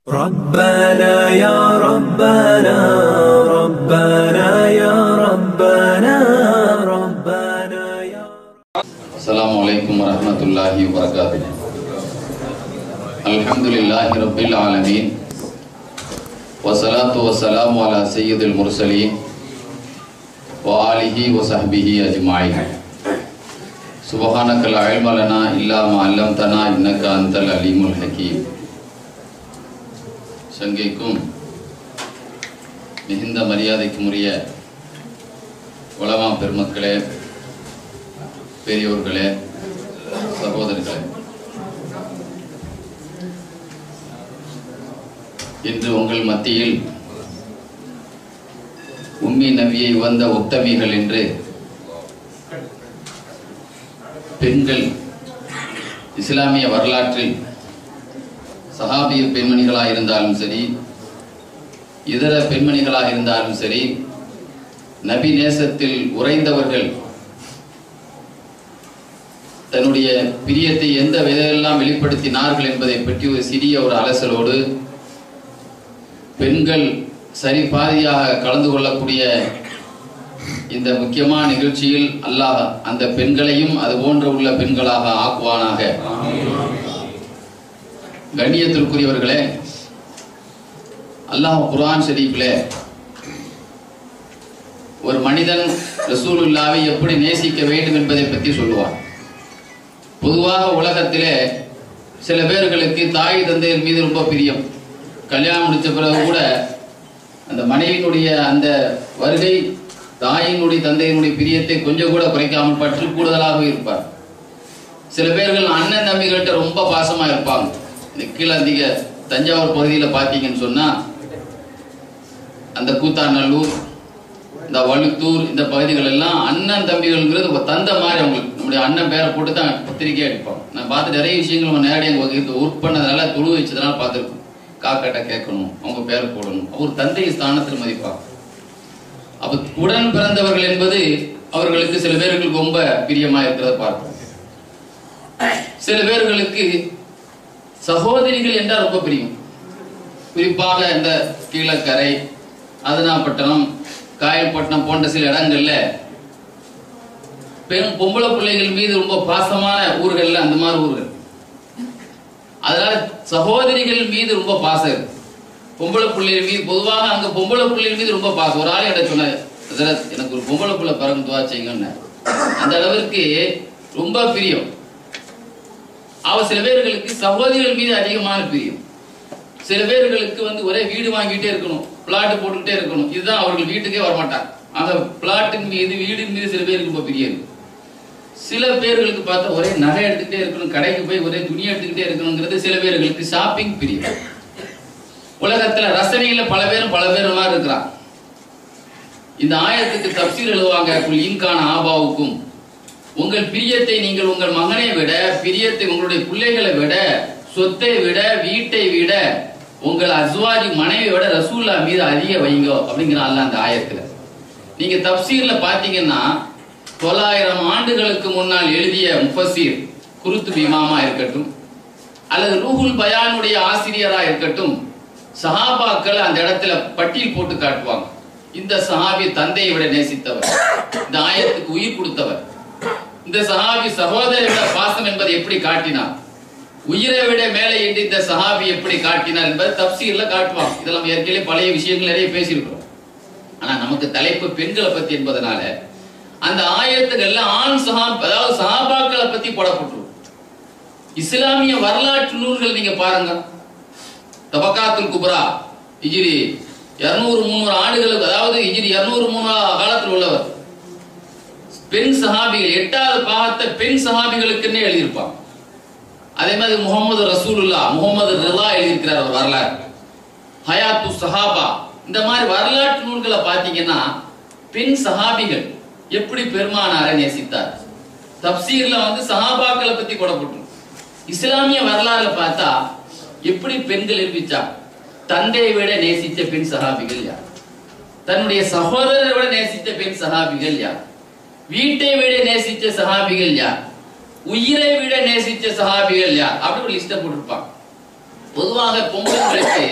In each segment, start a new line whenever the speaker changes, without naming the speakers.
ربنا يا ربنا ربنا يا ربنا ربنا يا
السلام عليكم ورحمة الله وبركاته الحمد لله رب العالمين والصلاة والسلام على سيد المرسلين وآله وصحبه أجمعين سبحانك لا علم لنا إلا ما علمتنا إنك أنت العليم الحكيم சங்கைக்கும் மிகுந்த மரியாதைக்கும் உரிய உலமா பெருமக்களே பெரியோர்களே சகோதரர்களே இன்று உங்கள் மத்தியில் உம்மி நபியை வந்த உத்தமிகள் என்று பெண்கள் இஸ்லாமிய வரலாற்றில் சஹாபிய பெண்மணிகளாக இருந்தாலும் சரி இதர பெண்மணிகளாக இருந்தாலும் சரி நபி நேசத்தில் உறைந்தவர்கள் தன்னுடைய பிரியத்தை எந்த விதையெல்லாம் வெளிப்படுத்தினார்கள் என்பதை பற்றி ஒரு சிறிய ஒரு அலசலோடு பெண்கள் சரி பாதியாக கலந்து கொள்ளக்கூடிய இந்த முக்கியமான நிகழ்ச்சியில் அல்லாஹ் அந்த பெண்களையும் அது போன்ற உள்ள பெண்களாக ஆக்குவானாக கண்ணியத்திற்குரியவர்களே அல்லாஹ் குர்ஆன் ஷரீஃபிலே ஒரு மனிதன் ரசூலுல்லாவை எப்படி நேசிக்க வேண்டும் என்பதை பற்றி சொல்லுவான் பொதுவாக உலகத்திலே சில பேர்களுக்கு தாய் தந்தையர் மீது ரொம்ப பிரியம் கல்யாணம் முடிச்ச பிறகு கூட அந்த மனைவியினுடைய அந்த வருகை தாயினுடைய தந்தையினுடைய பிரியத்தை கொஞ்சம் கூட குறைக்காமல் பற்று கூடுதலாக இருப்பார் சில பேர்கள் அண்ணன் தம்பிகள்கிட்ட ரொம்ப பாசமா இருப்பாங்க இந்த கீழந்திக தஞ்சாவூர் பகுதியில் பார்த்தீங்கன்னு சொன்னா அந்த கூத்தாநல்லூர் இந்த வழுத்தூர் இந்த பகுதிகள் எல்லாம் அண்ணன் தம்பிகள்ங்கிறது ஒரு தந்தை மாதிரி அவங்களுக்கு நம்முடைய அண்ணன் பேரை போட்டு தான் பத்திரிக்கை அடிப்போம் நான் பார்த்து நிறைய விஷயங்கள் நம்ம நேரடியாக வகுத்து ஒர்க் பண்ணதுனால துளு வச்சதுனால பார்த்துருக்கோம் காக்கட்ட கேட்கணும் அவங்க பேரை போடணும் அவர் தந்தை ஸ்தானத்தில் மதிப்பாங்க அப்ப உடன் பிறந்தவர்கள் என்பது அவர்களுக்கு சில பேர்களுக்கு ரொம்ப பிரியமா இருக்கிறத பார்ப்போம் சில பேர்களுக்கு சகோதரிகள் என்றால் ரொம்ப பிரியம் குறிப்பாக இந்த கீழக்கரை அதனாப்பட்டினம் காயல்பட்டினம் போன்ற சில இடங்கள்ல பெண் பொம்பளை பிள்ளைகள் மீது ரொம்ப பாசமான ஊர்கள்ல அந்த மாதிரி ஊர்கள் அதனால சகோதரிகள் மீது ரொம்ப பாசம் இருக்கு பொம்பளை பிள்ளைகள் மீது பொதுவாக அங்க பொம்பளை பிள்ளைகள் மீது ரொம்ப பாசம் ஒரு ஆள் என்ன சொன்னார் ஹசரத், எனக்கு ஒரு பொம்பளை பிள்ளை பிறகு துவா செய்யுங்கன்னு அந்த அளவிற்கு ரொம்ப பிரியம் அவ சில பேர்களுக்கு சகோதரிகள் மீது அதிகமான பிரியம் சில பேர்களுக்கு வந்து ஒரே வீடு வாங்கிட்டே இருக்கணும் பிளாட் போட்டுக்கிட்டே இருக்கணும் இதுதான் அவர்கள் வீட்டுக்கே வரமாட்டாங்க ஆக பிளாட்டின் மீது வீடின் மீது சில பேருக்கு ரொம்ப பிரியம் இருக்கு சில பேர்களுக்கு பார்த்தா ஒரே நகை எடுத்துக்கிட்டே இருக்கணும் கடைக்கு போய் ஒரே துணி எடுத்துக்கிட்டே இருக்கணுங்கிறது சில பேர்களுக்கு ஷாப்பிங் பிரியம் உலகத்துல ரசனையில பல பேரும் பல பேரும் மாதிரி இருக்கிறான் இந்த ஆயத்துக்கு தப்சீர் எழுதுவாங்க குல் இன்கான ஆபாவுக்கும் உங்கள் பிரியத்தை நீங்கள் உங்கள் மகனை விட பிரியத்தை உங்களுடைய பிள்ளைகளை விட சொத்தை விட வீட்டை விட உங்கள் அஸ்வாஜி மனைவியை விட ரசூல்லா மீது அதிக வைங்க அப்படிங்கிறான்ல அந்த ஆயத்துல நீங்க தப்சீர்ல பாத்தீங்கன்னா தொள்ளாயிரம் ஆண்டுகளுக்கு முன்னால் எழுதிய முஃபசீர் குருத்து இமாமா இருக்கட்டும் அல்லது ரூஹுல் பயானுடைய ஆசிரியரா இருக்கட்டும் சஹாபாக்கள் அந்த இடத்துல பட்டியல் போட்டு காட்டுவாங்க இந்த சஹாபி தந்தையை விட நேசித்தவர் இந்த ஆயத்துக்கு உயிர் கொடுத்தவர் இந்த சஹாபி சகோதரை விட பாசம் என்பதை எப்படி காட்டினார் உயிரை விட மேலே இட்டு இந்த சஹாபி எப்படி காட்டினார் என்பதை தப்சீர்ல காட்டுவாங்க இதெல்லாம் ஏற்கனவே பழைய விஷயங்கள் நிறைய பேசியிருக்கிறோம் ஆனா நமக்கு தலைப்பு பெண்களை பத்தி என்பதனால அந்த ஆயத்துகள்ல ஆண் சஹாப் அதாவது சஹாபாக்களை பத்தி போடப்பட்டிருக்கும் இஸ்லாமிய வரலாற்று நூல்கள் நீங்க பாருங்க தபக்காத்துல் குப்ரா இஜிரி இருநூறு முந்நூறு ஆண்டுகளுக்கு அதாவது இஜிரி இருநூறு மூணு காலத்தில் உள்ளவர் பெண் சஹாபிகள் எட்டாவது பாகத்தை பெண் சஹாபிகளுக்குன்னே எழுதியிருப்பான் அதே மாதிரி முகமது ரசூலுல்லா முகமது ரிலா எழுதியிருக்கிறார் அவர் வரலாறு ஹயாத்து சஹாபா இந்த மாதிரி வரலாற்று நூல்களை பார்த்தீங்கன்னா பெண் சஹாபிகள் எப்படி பெருமானாரை நேசித்தார் தப்சீர்ல வந்து சஹாபாக்களை பத்தி கொடப்பட்டு இஸ்லாமிய வரலாறுல பார்த்தா எப்படி பெண்கள் எழுப்பிச்சா தந்தையை விட நேசித்த பெண் சஹாபிகள் யார் தன்னுடைய சகோதரரை விட நேசித்த பெண் சஹாபிகள் யார் வீட்டை விட நேசித்த சஹாபிகள் யார் உயிரை விட நேசித்த சஹாபிகள் யார் அப்படி ஒரு லிஸ்ட போட்டிருப்பான் பொதுவாக பொம்பளைங்களுக்கு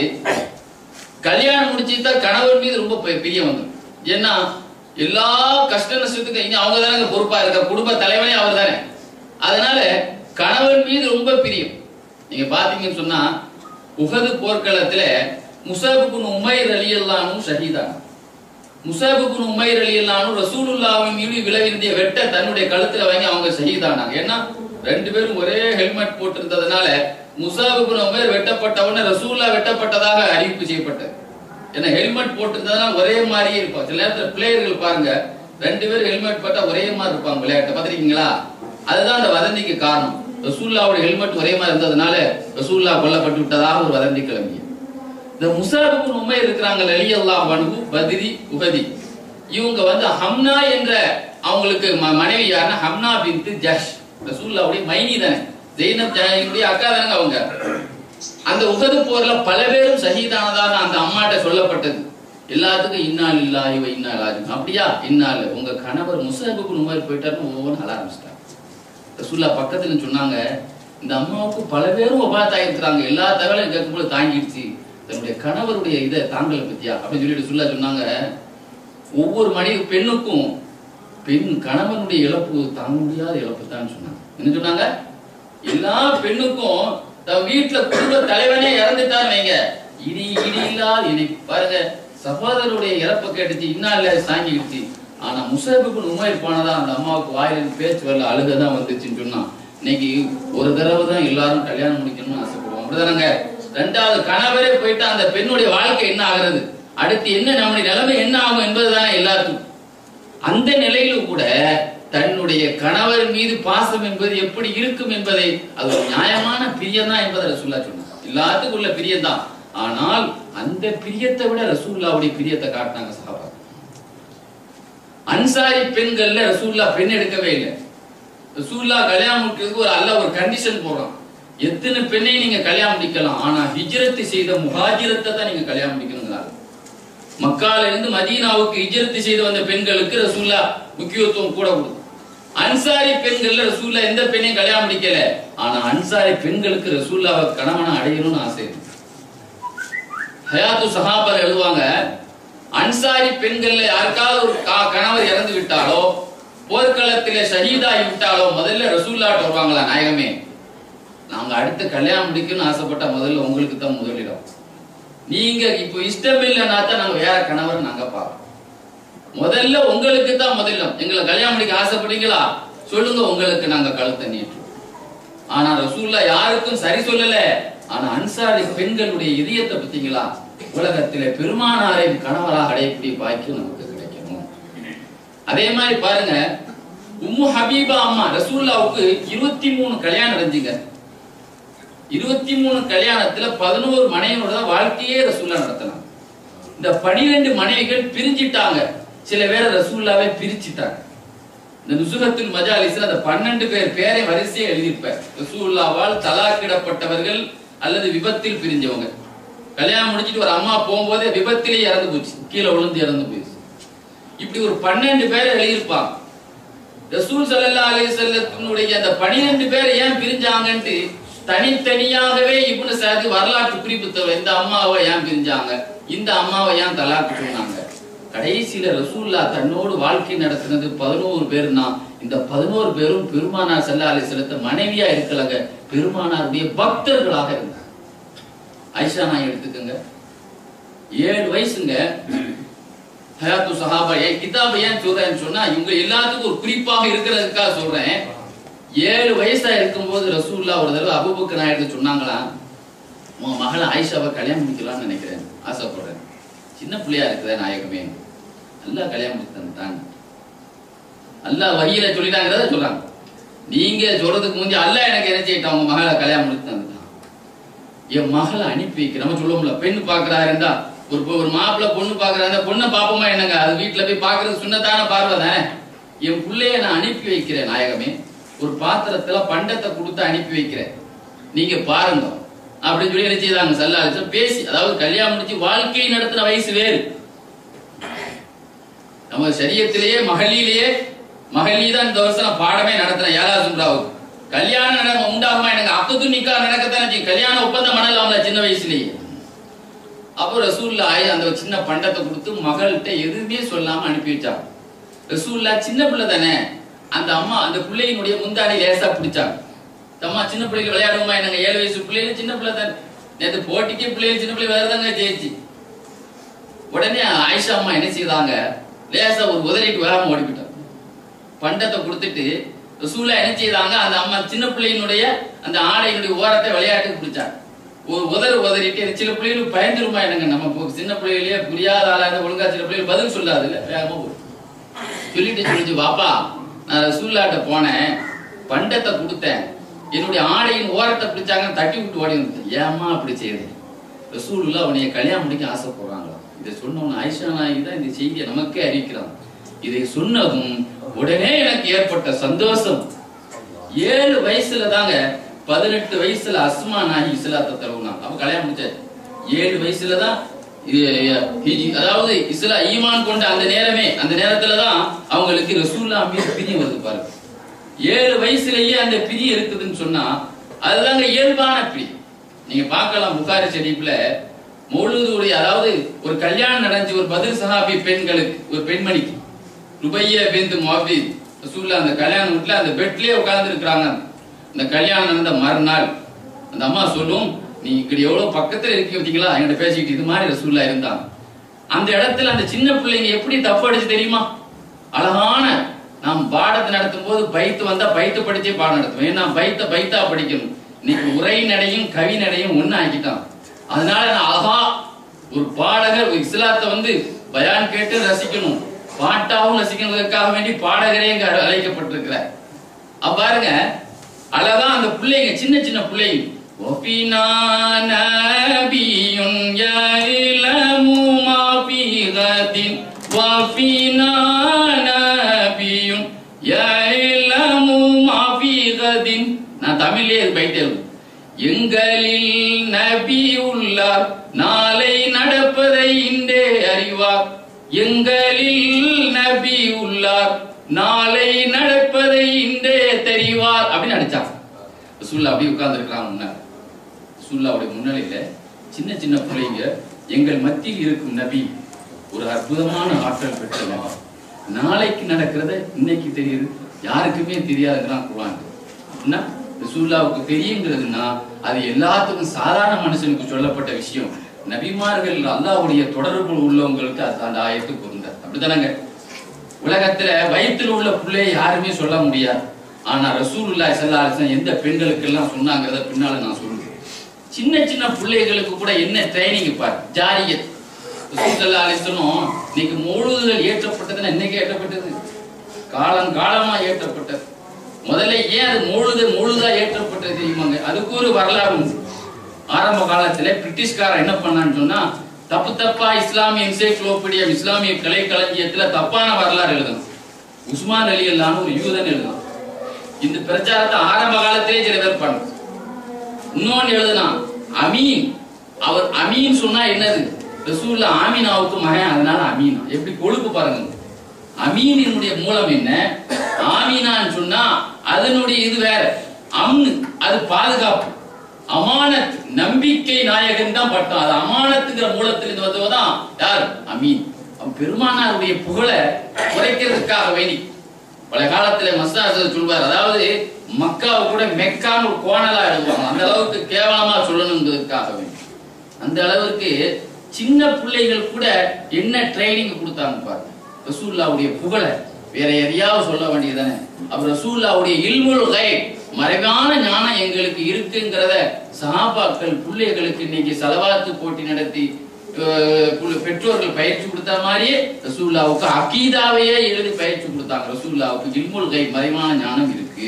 கல்யாணம் முடிச்சுட்டா கணவன் மீது ரொம்ப பி- பிரியம் வந்துடும் ஏன்னா எல்லா கஷ்ட நஷ்டத்துக்கும் இங்க அவங்க தானே பொறுப்பா இருக்க குடும்ப தலைவனே அவர் தானே அதனால கணவன் மீது ரொம்ப பிரியம் நீங்க பாத்தீங்கன்னு சொன்னா உகது போர்க்களத்துல முசாபுக்குன் உமைர் அலி அல்லானும் ஷஹீதான முசாபுக்குன் உமைர் அலி அல்லானும் ரசூலுல்லாவின் மீது விளைவிருந்திய வெட்ட தன்னுடைய கழுத்துல வாங்கி அவங்க ஷஹீதானாங்க ஏன்னா ரெண்டு பேரும் ஒரே ஹெல்மெட் போட்டிருந்ததுனால முசாபுக்குன் உமைர் வெட்டப்பட்டவன ரசூல்லா வெட்டப்பட்டதாக அறிவிப்பு செய்யப்பட்டது ஏன்னா ஹெல்மெட் போட்டிருந்ததுனா ஒரே மாதிரியே இருப்பாங்க சில நேரத்துல பிளேயர்கள் பாருங்க ரெண்டு பேரும் ஹெல்மெட் போட்டா ஒரே மாதிரி இருப்பாங்க விளையாட்டு பாத்திருக்கீங்களா அதுதான் அந்த வதந்திக்கு காரணம் ரசூல்லாவோட ஹெல்மெட் ஒரே மாதிரி இருந்ததுனால ரசூல்லா கொல்லப்பட்டு விட்டதாக ஒரு வதந்தி கிளம்பிய இந்த முசாபிபின் உமை இருக்கிறாங்க அலி அல்லாஹ் வன்ஹு பத்ரி உஹதி இவங்க வந்து ஹம்னா என்ற அவங்களுக்கு ம- மனைவி யாருன்னா ஹம்னா பின்த் ஜஷ் ரசூல்லாவுடைய மைனி தானே ஜெயினப் ஜாயினுடைய அக்கா தானங்க அவங்க அந்த உகது போர்ல பல பேரும் ஷஹீதானதாக அந்த அம்மாட்ட சொல்லப்பட்டது எல்லாத்துக்கும் இன்னால் இல்லா இவ இன்னால் ஆஜும் அப்படியா இன்னால் உங்க கணவர் முசாபிபின் உமர் போயிட்டாருன்னு ஒவ்வொன்று அழ ஆரம்பிச்சிட்டாங்க ரசூல்லா பக்கத்துல சொன்னாங்க இந்த அம்மாவுக்கு பல பேரும் உபாத்தாயிருக்கிறாங்க எல்லா தகவலையும் கேட்கும்போது தாங்கிடுச்சு தன்னுடைய கணவருடைய இதை தாங்கல பத்தியா அப்படின்னு சொல்லிட்டு சொல்லா சொன்னாங்க ஒவ்வொரு மனித பெண்ணுக்கும் பெண் கணவனுடைய இழப்பு தாங்க முடியாத இழப்பு தான் சொன்னாங்க என்ன சொன்னாங்க எல்லா பெண்ணுக்கும் தன் வீட்டுல குடும்ப தலைவனே இறந்துட்டான்னு வைங்க இனி இனி இல்லாத இனி பாருங்க சகோதரருடைய இறப்பை கேட்டுச்சு இன்னால சாங்கிடுச்சு ஆனா முசேபுக்கு உமைர் போனதா அந்த அம்மாவுக்கு வாயிலிருந்து பேச்சு வரல அழுகதான் வந்துச்சுன்னு சொன்னா இன்னைக்கு ஒரு தடவை தான் எல்லாரும் கல்யாணம் முடிக்கணும்னு ஆசைப்படுவோம் அப்படிதானங்க ரெண்டாவது கணவரே போயிட்டு அந்த பெண்ணுடைய வாழ்க்கை என்ன ஆகுறது அடுத்து என்ன நம்முடைய நிலைமை என்ன ஆகும் என்பதுதான் எல்லாத்துக்கும் அந்த நிலையில கூட தன்னுடைய கணவர் மீது பாசம் என்பது எப்படி இருக்கும் என்பதை அது ஒரு நியாயமான பிரியம் தான் என்பதை ரசூல்லா சொன்னார் எல்லாத்துக்கும் உள்ள பிரியம் தான் ஆனால் அந்த பிரியத்தை விட ரசூல்லாவுடைய பிரியத்தை காட்டினாங்க சஹாபா அன்சாரி பெண்கள்ல ரசூல்லா பெண் எடுக்கவே இல்லை ரசூல்லா கல்யாணம் முடிக்கிறதுக்கு ஒரு அல்ல ஒரு கண்டிஷன் போடுறான் எத்தனை பெண்ணை நீங்க கல்யாணம் முடிக்கலாம் ஆனா ஹிஜ்ரத்து செய்த முஹாஜிரத்தை தான் நீங்க கல்யாணம் முடிக்கணுங்கிறாங்க மக்கால இருந்து மதீனாவுக்கு ஹிஜ்ரத்து செய்து வந்த பெண்களுக்கு ரசூல்லா முக்கியத்துவம் கூட கொடுக்கும் அன்சாரி பெண்கள்ல ரசூல்லா எந்த பெண்ணையும் கல்யாணம் முடிக்கல ஆனா அன்சாரி பெண்களுக்கு ரசூல்லாவை கணவனை அடையணும்னு ஆசை இருக்கு. ஹயாத்து சஹாபர் எழுதுவாங்க அன்சாரி பெண்கள்ல யாருக்காவது ஒரு கா- கணவர் இறந்து விட்டாலோ போர்க்களத்திலே ஷஹீதாகி விட்டாலோ முதல்ல ரசூல்லாட்ட வருவாங்களா நாயகமே நாங்க அடுத்து கல்யாணம் முடிக்கணும்னு ஆசைப்பட்ட முதல்ல உங்களுக்கு தான் முதலிடம் நீங்க இப்போ இஷ்டம் இல்லைன்னா தான் நாங்க வேற கணவர் நாங்க பார்ப்போம் முதல்ல உங்களுக்கு தான் முதலிடம் எங்களை கல்யாணம் முடிக்க ஆசைப்படுறீங்களா சொல்லுங்க உங்களுக்கு நாங்க கழுத்தை நீட்டுறோம் ஆனா ரசூல்லா யாருக்கும் சரி சொல்லல ஆனா அன்சாரி பெண்களுடைய இதயத்தை பத்தீங்களா உலகத்திலே பெருமானாரை கணவராக அடையக்கூடிய பாக்கியம் நமக்கு கிடைக்கணும் அதே மாதிரி பாருங்க உம்மு ஹபீபா அம்மா ரசூல்லாவுக்கு இருபத்தி மூணு கல்யாணம் நடந்துங்க இருபத்தி மூணு கல்யாணத்துல பதினோரு மனைவியோட தான் வாழ்க்கையே ரசூல்லா நடத்தினாங்க இந்த பனிரெண்டு மனைவிகள் பிரிஞ்சிட்டாங்க சில பேரை ரசூல்லாவே பிரிச்சிட்டாங்க இந்த நுசுகத்துல் மஜாலிஸ்ல அந்த பன்னெண்டு பேர் பேரை வரிசையை எழுதியிருப்பார் ரசூல்லாவால் தலாக்கிடப்பட்டவர்கள் அல்லது விபத்தில் பிரிஞ்சவங்க கல்யாணம் முடிச்சிட்டு ஒரு அம்மா போகும்போதே விபத்திலே இறந்து போச்சு கீழே விழுந்து இறந்து போயிடுச்சு இப்படி ஒரு பன்னெண்டு பேரை எழுதியிருப்பாங்க ரசூல் ஸல்லல்லாஹு அலைஹி வஸல்லத்தினுடைய அந்த 12 பேர் ஏன் பிரிஞ்சாங்கன்ட்டு தனித்தனியாகவே இப்னு சாதி வரலாற்று குறிப்பு தரும் இந்த அம்மாவை ஏன் பிரிஞ்சாங்க இந்த அம்மாவை ஏன் தலாக்கு சொன்னாங்க கடைசியில ரசூல்லா தன்னோடு வாழ்க்கை நடத்தினது பதினோரு பேர்னா இந்த பதினோரு பேரும் பெருமானார் ஸல்லல்லாஹு அலைஹி வஸல்லத்தை மனைவியா இருக்கலங்க பெருமானாருடைய பக்தர்களாக இருந்தாங்க ஐஷா நான் எடுத்துக்கங்க ஏழு வயசுங்க ஹயாத்து சஹாபா என் கிதாபை ஏன் சொல்றேன்னு சொன்னா இவங்க எல்லாத்துக்கும் ஒரு குறிப்பாக இருக்கிறதுக்காக சொல்றேன் ஏழு வயசா இருக்கும்போது ரசூல்லா ஒரு தடவை அபுபக்கர் நாயுடு சொன்னாங்களாம் உன் மகளை ஆயிஷாவை கல்யாணம் முடிக்கலாம்னு நினைக்கிறேன் ஆசைப்படுறேன் சின்ன பிள்ளையா இருக்குதே நாயகமே நல்லா கல்யாணம் முடிச்சு தந்துட்டாங்க அல்லாஹ் வகையில சொல்லிட்டாங்கிறத சொல்றாங்க நீங்க சொல்றதுக்கு முந்தைய அல்லாஹ் எனக்கு என்ன செய்யிட்டான் உங்க மகளை கல்யாணம் முடிச்சு தந்துட்டான் என் மகளை அனுப்பி வைக்க நம்ம சொல்லுவோம்ல பெண் பாக்குறாருந்தா ஒரு பொ- ஒரு மாப்பிள்ளை பொண்ணு பாக்குறாரு பொண்ணை பாப்போமா என்னங்க அது வீட்டுல போய் பாக்குறது சுண்ணத்தான பார்வை தானே என் பிள்ளைய நான் அனுப்பி வைக்கிறேன் நாயகமே ஒரு பாத்திரத்துல பண்டத்தை கொடுத்து அனுப்பி வைக்கிறேன் நீங்க பாருங்க அப்படின்னு சொல்லி என்ன செய்தாங்க சல்லா பேசி அதாவது கல்யாணம் முடிச்சு வாழ்க்கை நடத்தின வயசு வேறு நம்ம சரியத்திலேயே மகளிலேயே மகளி தான் இந்த வருஷம் நான் பாடமே நடத்தினேன் ஏழாவது சும்ராவுக்கு கல்யாணம் நட உண்டாகுமா எனக்கு அக்கத்து நிக்கா நடக்கத்தானே செய்யும் கல்யாண ஒப்பந்தம் பண்ணலாம்ல சின்ன வயசுலயே அப்போ ரசூல்லா ஆயி அந்த ஒரு சின்ன பண்டத்தை கொடுத்து மகள்கிட்ட எதுவுமே சொல்லாம அனுப்பி வச்சாங்க ரசூல்லா சின்ன பிள்ளை தானே அந்த அம்மா அந்த பிள்ளையினுடைய முந்தாடி லேசா பிடிச்சாங்க இந்த அம்மா சின்ன பிள்ளைகள் விளையாடுவோமா எனக்கு ஏழு வயசு பிள்ளைகள் சின்ன பிள்ளை தானே நேற்று போட்டிக்கே பிள்ளைகள் சின்ன பிள்ளை வேறதாங்க ஜெயிச்சு உடனே ஆயிஷா அம்மா என்ன செய்தாங்க லேசா ஒரு உதறிட்டு வராம ஓடிவிட்டாங்க பண்டத்தை கொடுத்துட்டு ரசூலா என்ன செய்தாங்க அந்த அம்மா சின்ன பிள்ளையினுடைய அந்த ஆடையினுடைய ஓரத்தை விளையாட்டுக்கு பிடிச்சாங்க ஒரு உதறு உதறிட்டு எனக்கு சில பிள்ளைகளுக்கு பயந்துருமா எனக்கு நம்ம இப்போ சின்ன பிள்ளைகளே புரியாத ஆளா இருந்தா ஒழுங்கா சில பிள்ளைகள் பதில் சொல்லாது இல்ல வேகமா போடும் சொல்லிட்டு சொல்லிச்சு பாப்பா நான் ரசூல்லாட்ட போனேன் பண்டத்தை கொடுத்தேன் என்னுடைய ஆடையின் ஓரத்தை பிடிச்சாங்கன்னு தட்டி விட்டு ஓடி வந்துட்டேன் ஏம்மா அப்படி செய்யுது ரசூலுல்லா அவனைய கல்யாணம் முடிக்க ஆசைப்படுறாங்களா இதை சொன்னவன் ஆயிஷா நாயகி தான் இந்த செய்தியை நமக்கே அறிவிக்கிறான் இதை சொன்னதும் உடனே எனக்கு ஏற்பட்ட சந்தோஷம் ஏழு வயசுல தாங்க பதினெட்டு வயசுல அஸ்மா நாயி இஸ்லாத்தை தருவனாங்க அப்ப கல்யாணம் முடிச்சாச்சு ஏழு வயசுல தான் இ- ஹிஜி- அதாவது இஸ்லா ஈமான் கொண்ட அந்த நேரமே அந்த நேரத்துல தான் அவங்களுக்கு ரசூல்லா மீது பிரியம் வருது பாருங்க ஏழு வயசுலயே அந்த பிரியம் இருக்குதுன்னு சொன்னா அதுதாங்க இயல்பான பிரியம் நீங்க பார்க்கலாம் புகாரி ஷெரீஃப்ல மௌலூதுடைய அதாவது ஒரு கல்யாணம் நடந்துச்சு ஒரு பதில் சஹாபி பெண்களுக்கு ஒரு பெண்மணிக்கு ருபைய பிந்து மோபி ரசூல்லா அந்த கல்யாண வீட்டுல அந்த பெட்லயே உட்கார்ந்து இருக்கிறாங்க அந்த கல்யாணம் நடந்த மறுநாள் அந்த அம்மா சொல்லும் நீ இப்படி எவ்வளவு பக்கத்துல இருக்கீங்க பார்த்தீங்களா என்கிட்ட பேசிக்கிட்டு இது மாதிரி ரசூல்லா இருந்தாங்க அந்த இடத்துல அந்த சின்ன பிள்ளைங்க எப்படி தப்பு அடிச்சு தெரியுமா அழகான நாம் பாடத்தை நடத்தும் போது பைத்து வந்தா பைத்து படிச்சே பாடம் நடத்துவோம் ஏன்னா பைத்த பைத்தா படிக்கணும் இன்னைக்கு உரை நடையும் கவி நடையும் ஒண்ணு ஆக்கிட்டான் அதனால நான் அழகா ஒரு பாடகர் ஒரு இஸ்லாத்தை வந்து பயான் கேட்டு ரசிக்கணும் பாட்டாவும் ரசிக்கணுங்கிறதுக்காக வேண்டி பாடகரே இங்க அழைக்கப்பட்டிருக்கிறார் அப்ப பாருங்க அழகா அந்த பிள்ளைங்க சின்ன சின்ன பிள்ளைங்க وَفِينَا نَبِيٌّ يَعْلَمُ مَا فِي غَدٍ وَفِينَا نَبِيٌّ يَعْلَمُ مَا فِي غَدٍ நான் தமிழ்லயே இது பைட்டே இருக்கும் எங்களில் நபி உள்ளார் நாளை நடப்பதை இன்றே அறிவார் எங்களில் நபி உள்ளார் நாளை நடப்பதை இன்றே தெரிவார் அப்படின்னு அடிச்சாங்க ரசூல்லா அப்படியே உட்கார்ந்து இருக்கிறாங்க முன்னாடி ரசூல்லாவுடைய முன்னிலையில சின்ன சின்ன பிள்ளைங்க எங்கள் மத்தியில் இருக்கும் நபி ஒரு அற்புதமான ஆற்றல் பெற்ற நபி நாளைக்கு நடக்கிறத இன்னைக்கு தெரியுது யாருக்குமே தெரியாதுங்கிறான் குர்ஆன் அப்படின்னா ரசூல்லாவுக்கு தெரியுங்கிறதுனா அது எல்லாத்துக்கும் சாதாரண மனுஷனுக்கு சொல்லப்பட்ட விஷயம் நபிமார்கள் அல்லாஹ்வுடைய தொடர்பு உள்ளவங்களுக்கு அது அந்த ஆயத்து பொருந்தார் அப்படிதானங்க உலகத்துல வயித்துல உள்ள பிள்ளைய யாருமே சொல்ல முடியாது ஆனா ரசூலுல்லாஹி ஸல்லல்லாஹு அலைஹி வஸல்லம் எந்த பெண்களுக்கு எல்லாம் சொன்னாங்கிறத பின்னால நான் சொல்றேன் சின்ன சின்ன பிள்ளைகளுக்கு கூட என்ன ட்ரைனிங் பாரு ஜாரியத் ரசூல் ஸல்லல்லாஹு அலைஹி வஸல்லம் இன்னைக்கு முழுதுதல் ஏற்றப்பட்டதுன்னா இன்னைக்கு ஏற்றப்பட்டது காலம் காலமா ஏற்றப்பட்டது முதல்ல ஏன் அது முழுது முழுதா ஏற்றப்பட்டது தெரியுமாங்க அதுக்கு ஒரு வரலாறு உண்டு ஆரம்ப காலத்துல பிரிட்டிஷ்காரன் என்ன பண்ணான்னு சொன்னா தப்பு தப்பா இஸ்லாமிய என்சைக்ளோபீடியா இஸ்லாமிய கலை களஞ்சியத்துல தப்பான வரலாறு எழுதணும் உஸ்மான் அலி அல்லான்னு ஒரு யூதன் எழுதணும் இந்த பிரச்சாரத்தை ஆரம்ப காலத்திலே சில பேர் பண்ணணும் இன்னொன்னு எழுதுனா அமீன் அவர் அமீன் சொன்னா என்னது ரசூல்ல ஆமீனாவுக்கு மகன் அதனால அமீனா எப்படி கொழுப்பு பாருங்க அமீனினுடைய மூலம் என்ன ஆமீனான்னு சொன்னா அதனுடைய இது வேற அம்னு அது பாதுகாப்பு அமானத் நம்பிக்கை நாயகன் தான் பட்டம் அது அமானத்துங்கிற மூலத்திலிருந்து வந்தவதான் யார் அமீன் அவன் பெருமானாருடைய புகழை குறைக்கிறதுக்காக வேண்டி பல காலத்துல மஸ்தாசர் சொல்வார் அதாவது மக்காவை கூட மெக்கான்னு ஒரு கோணலா எழுதுவாங்க அந்த அளவுக்கு கேவலமா சொல்லணுங்கிறதுக்காக வேண்டி அந்த அளவுக்கு சின்ன பிள்ளைகள் கூட என்ன ட்ரைனிங் கொடுத்தாங்க பாருங்க ரசூல்லாவுடைய புகழை வேற எதையாவது சொல்ல வேண்டியதானே அப்ப ரசூல்லாவுடைய இல்முல் கைப் மறைவான ஞானம் எங்களுக்கு இருக்குங்கிறத சஹாபாக்கள் பிள்ளைகளுக்கு இன்னைக்கு செலவாத்து போட்டி நடத்தி அஹ், புள்ள- பெற்றோர்கள் பயிற்சி கொடுத்த மாதிரியே ரசூல்லாவுக்கு அகீதாவையே எழுதி பயிற்சி கொடுத்தாங்க ரசூல்லாவுக்கு இல்முல் கைப் மறைவான ஞானம் இருக்கு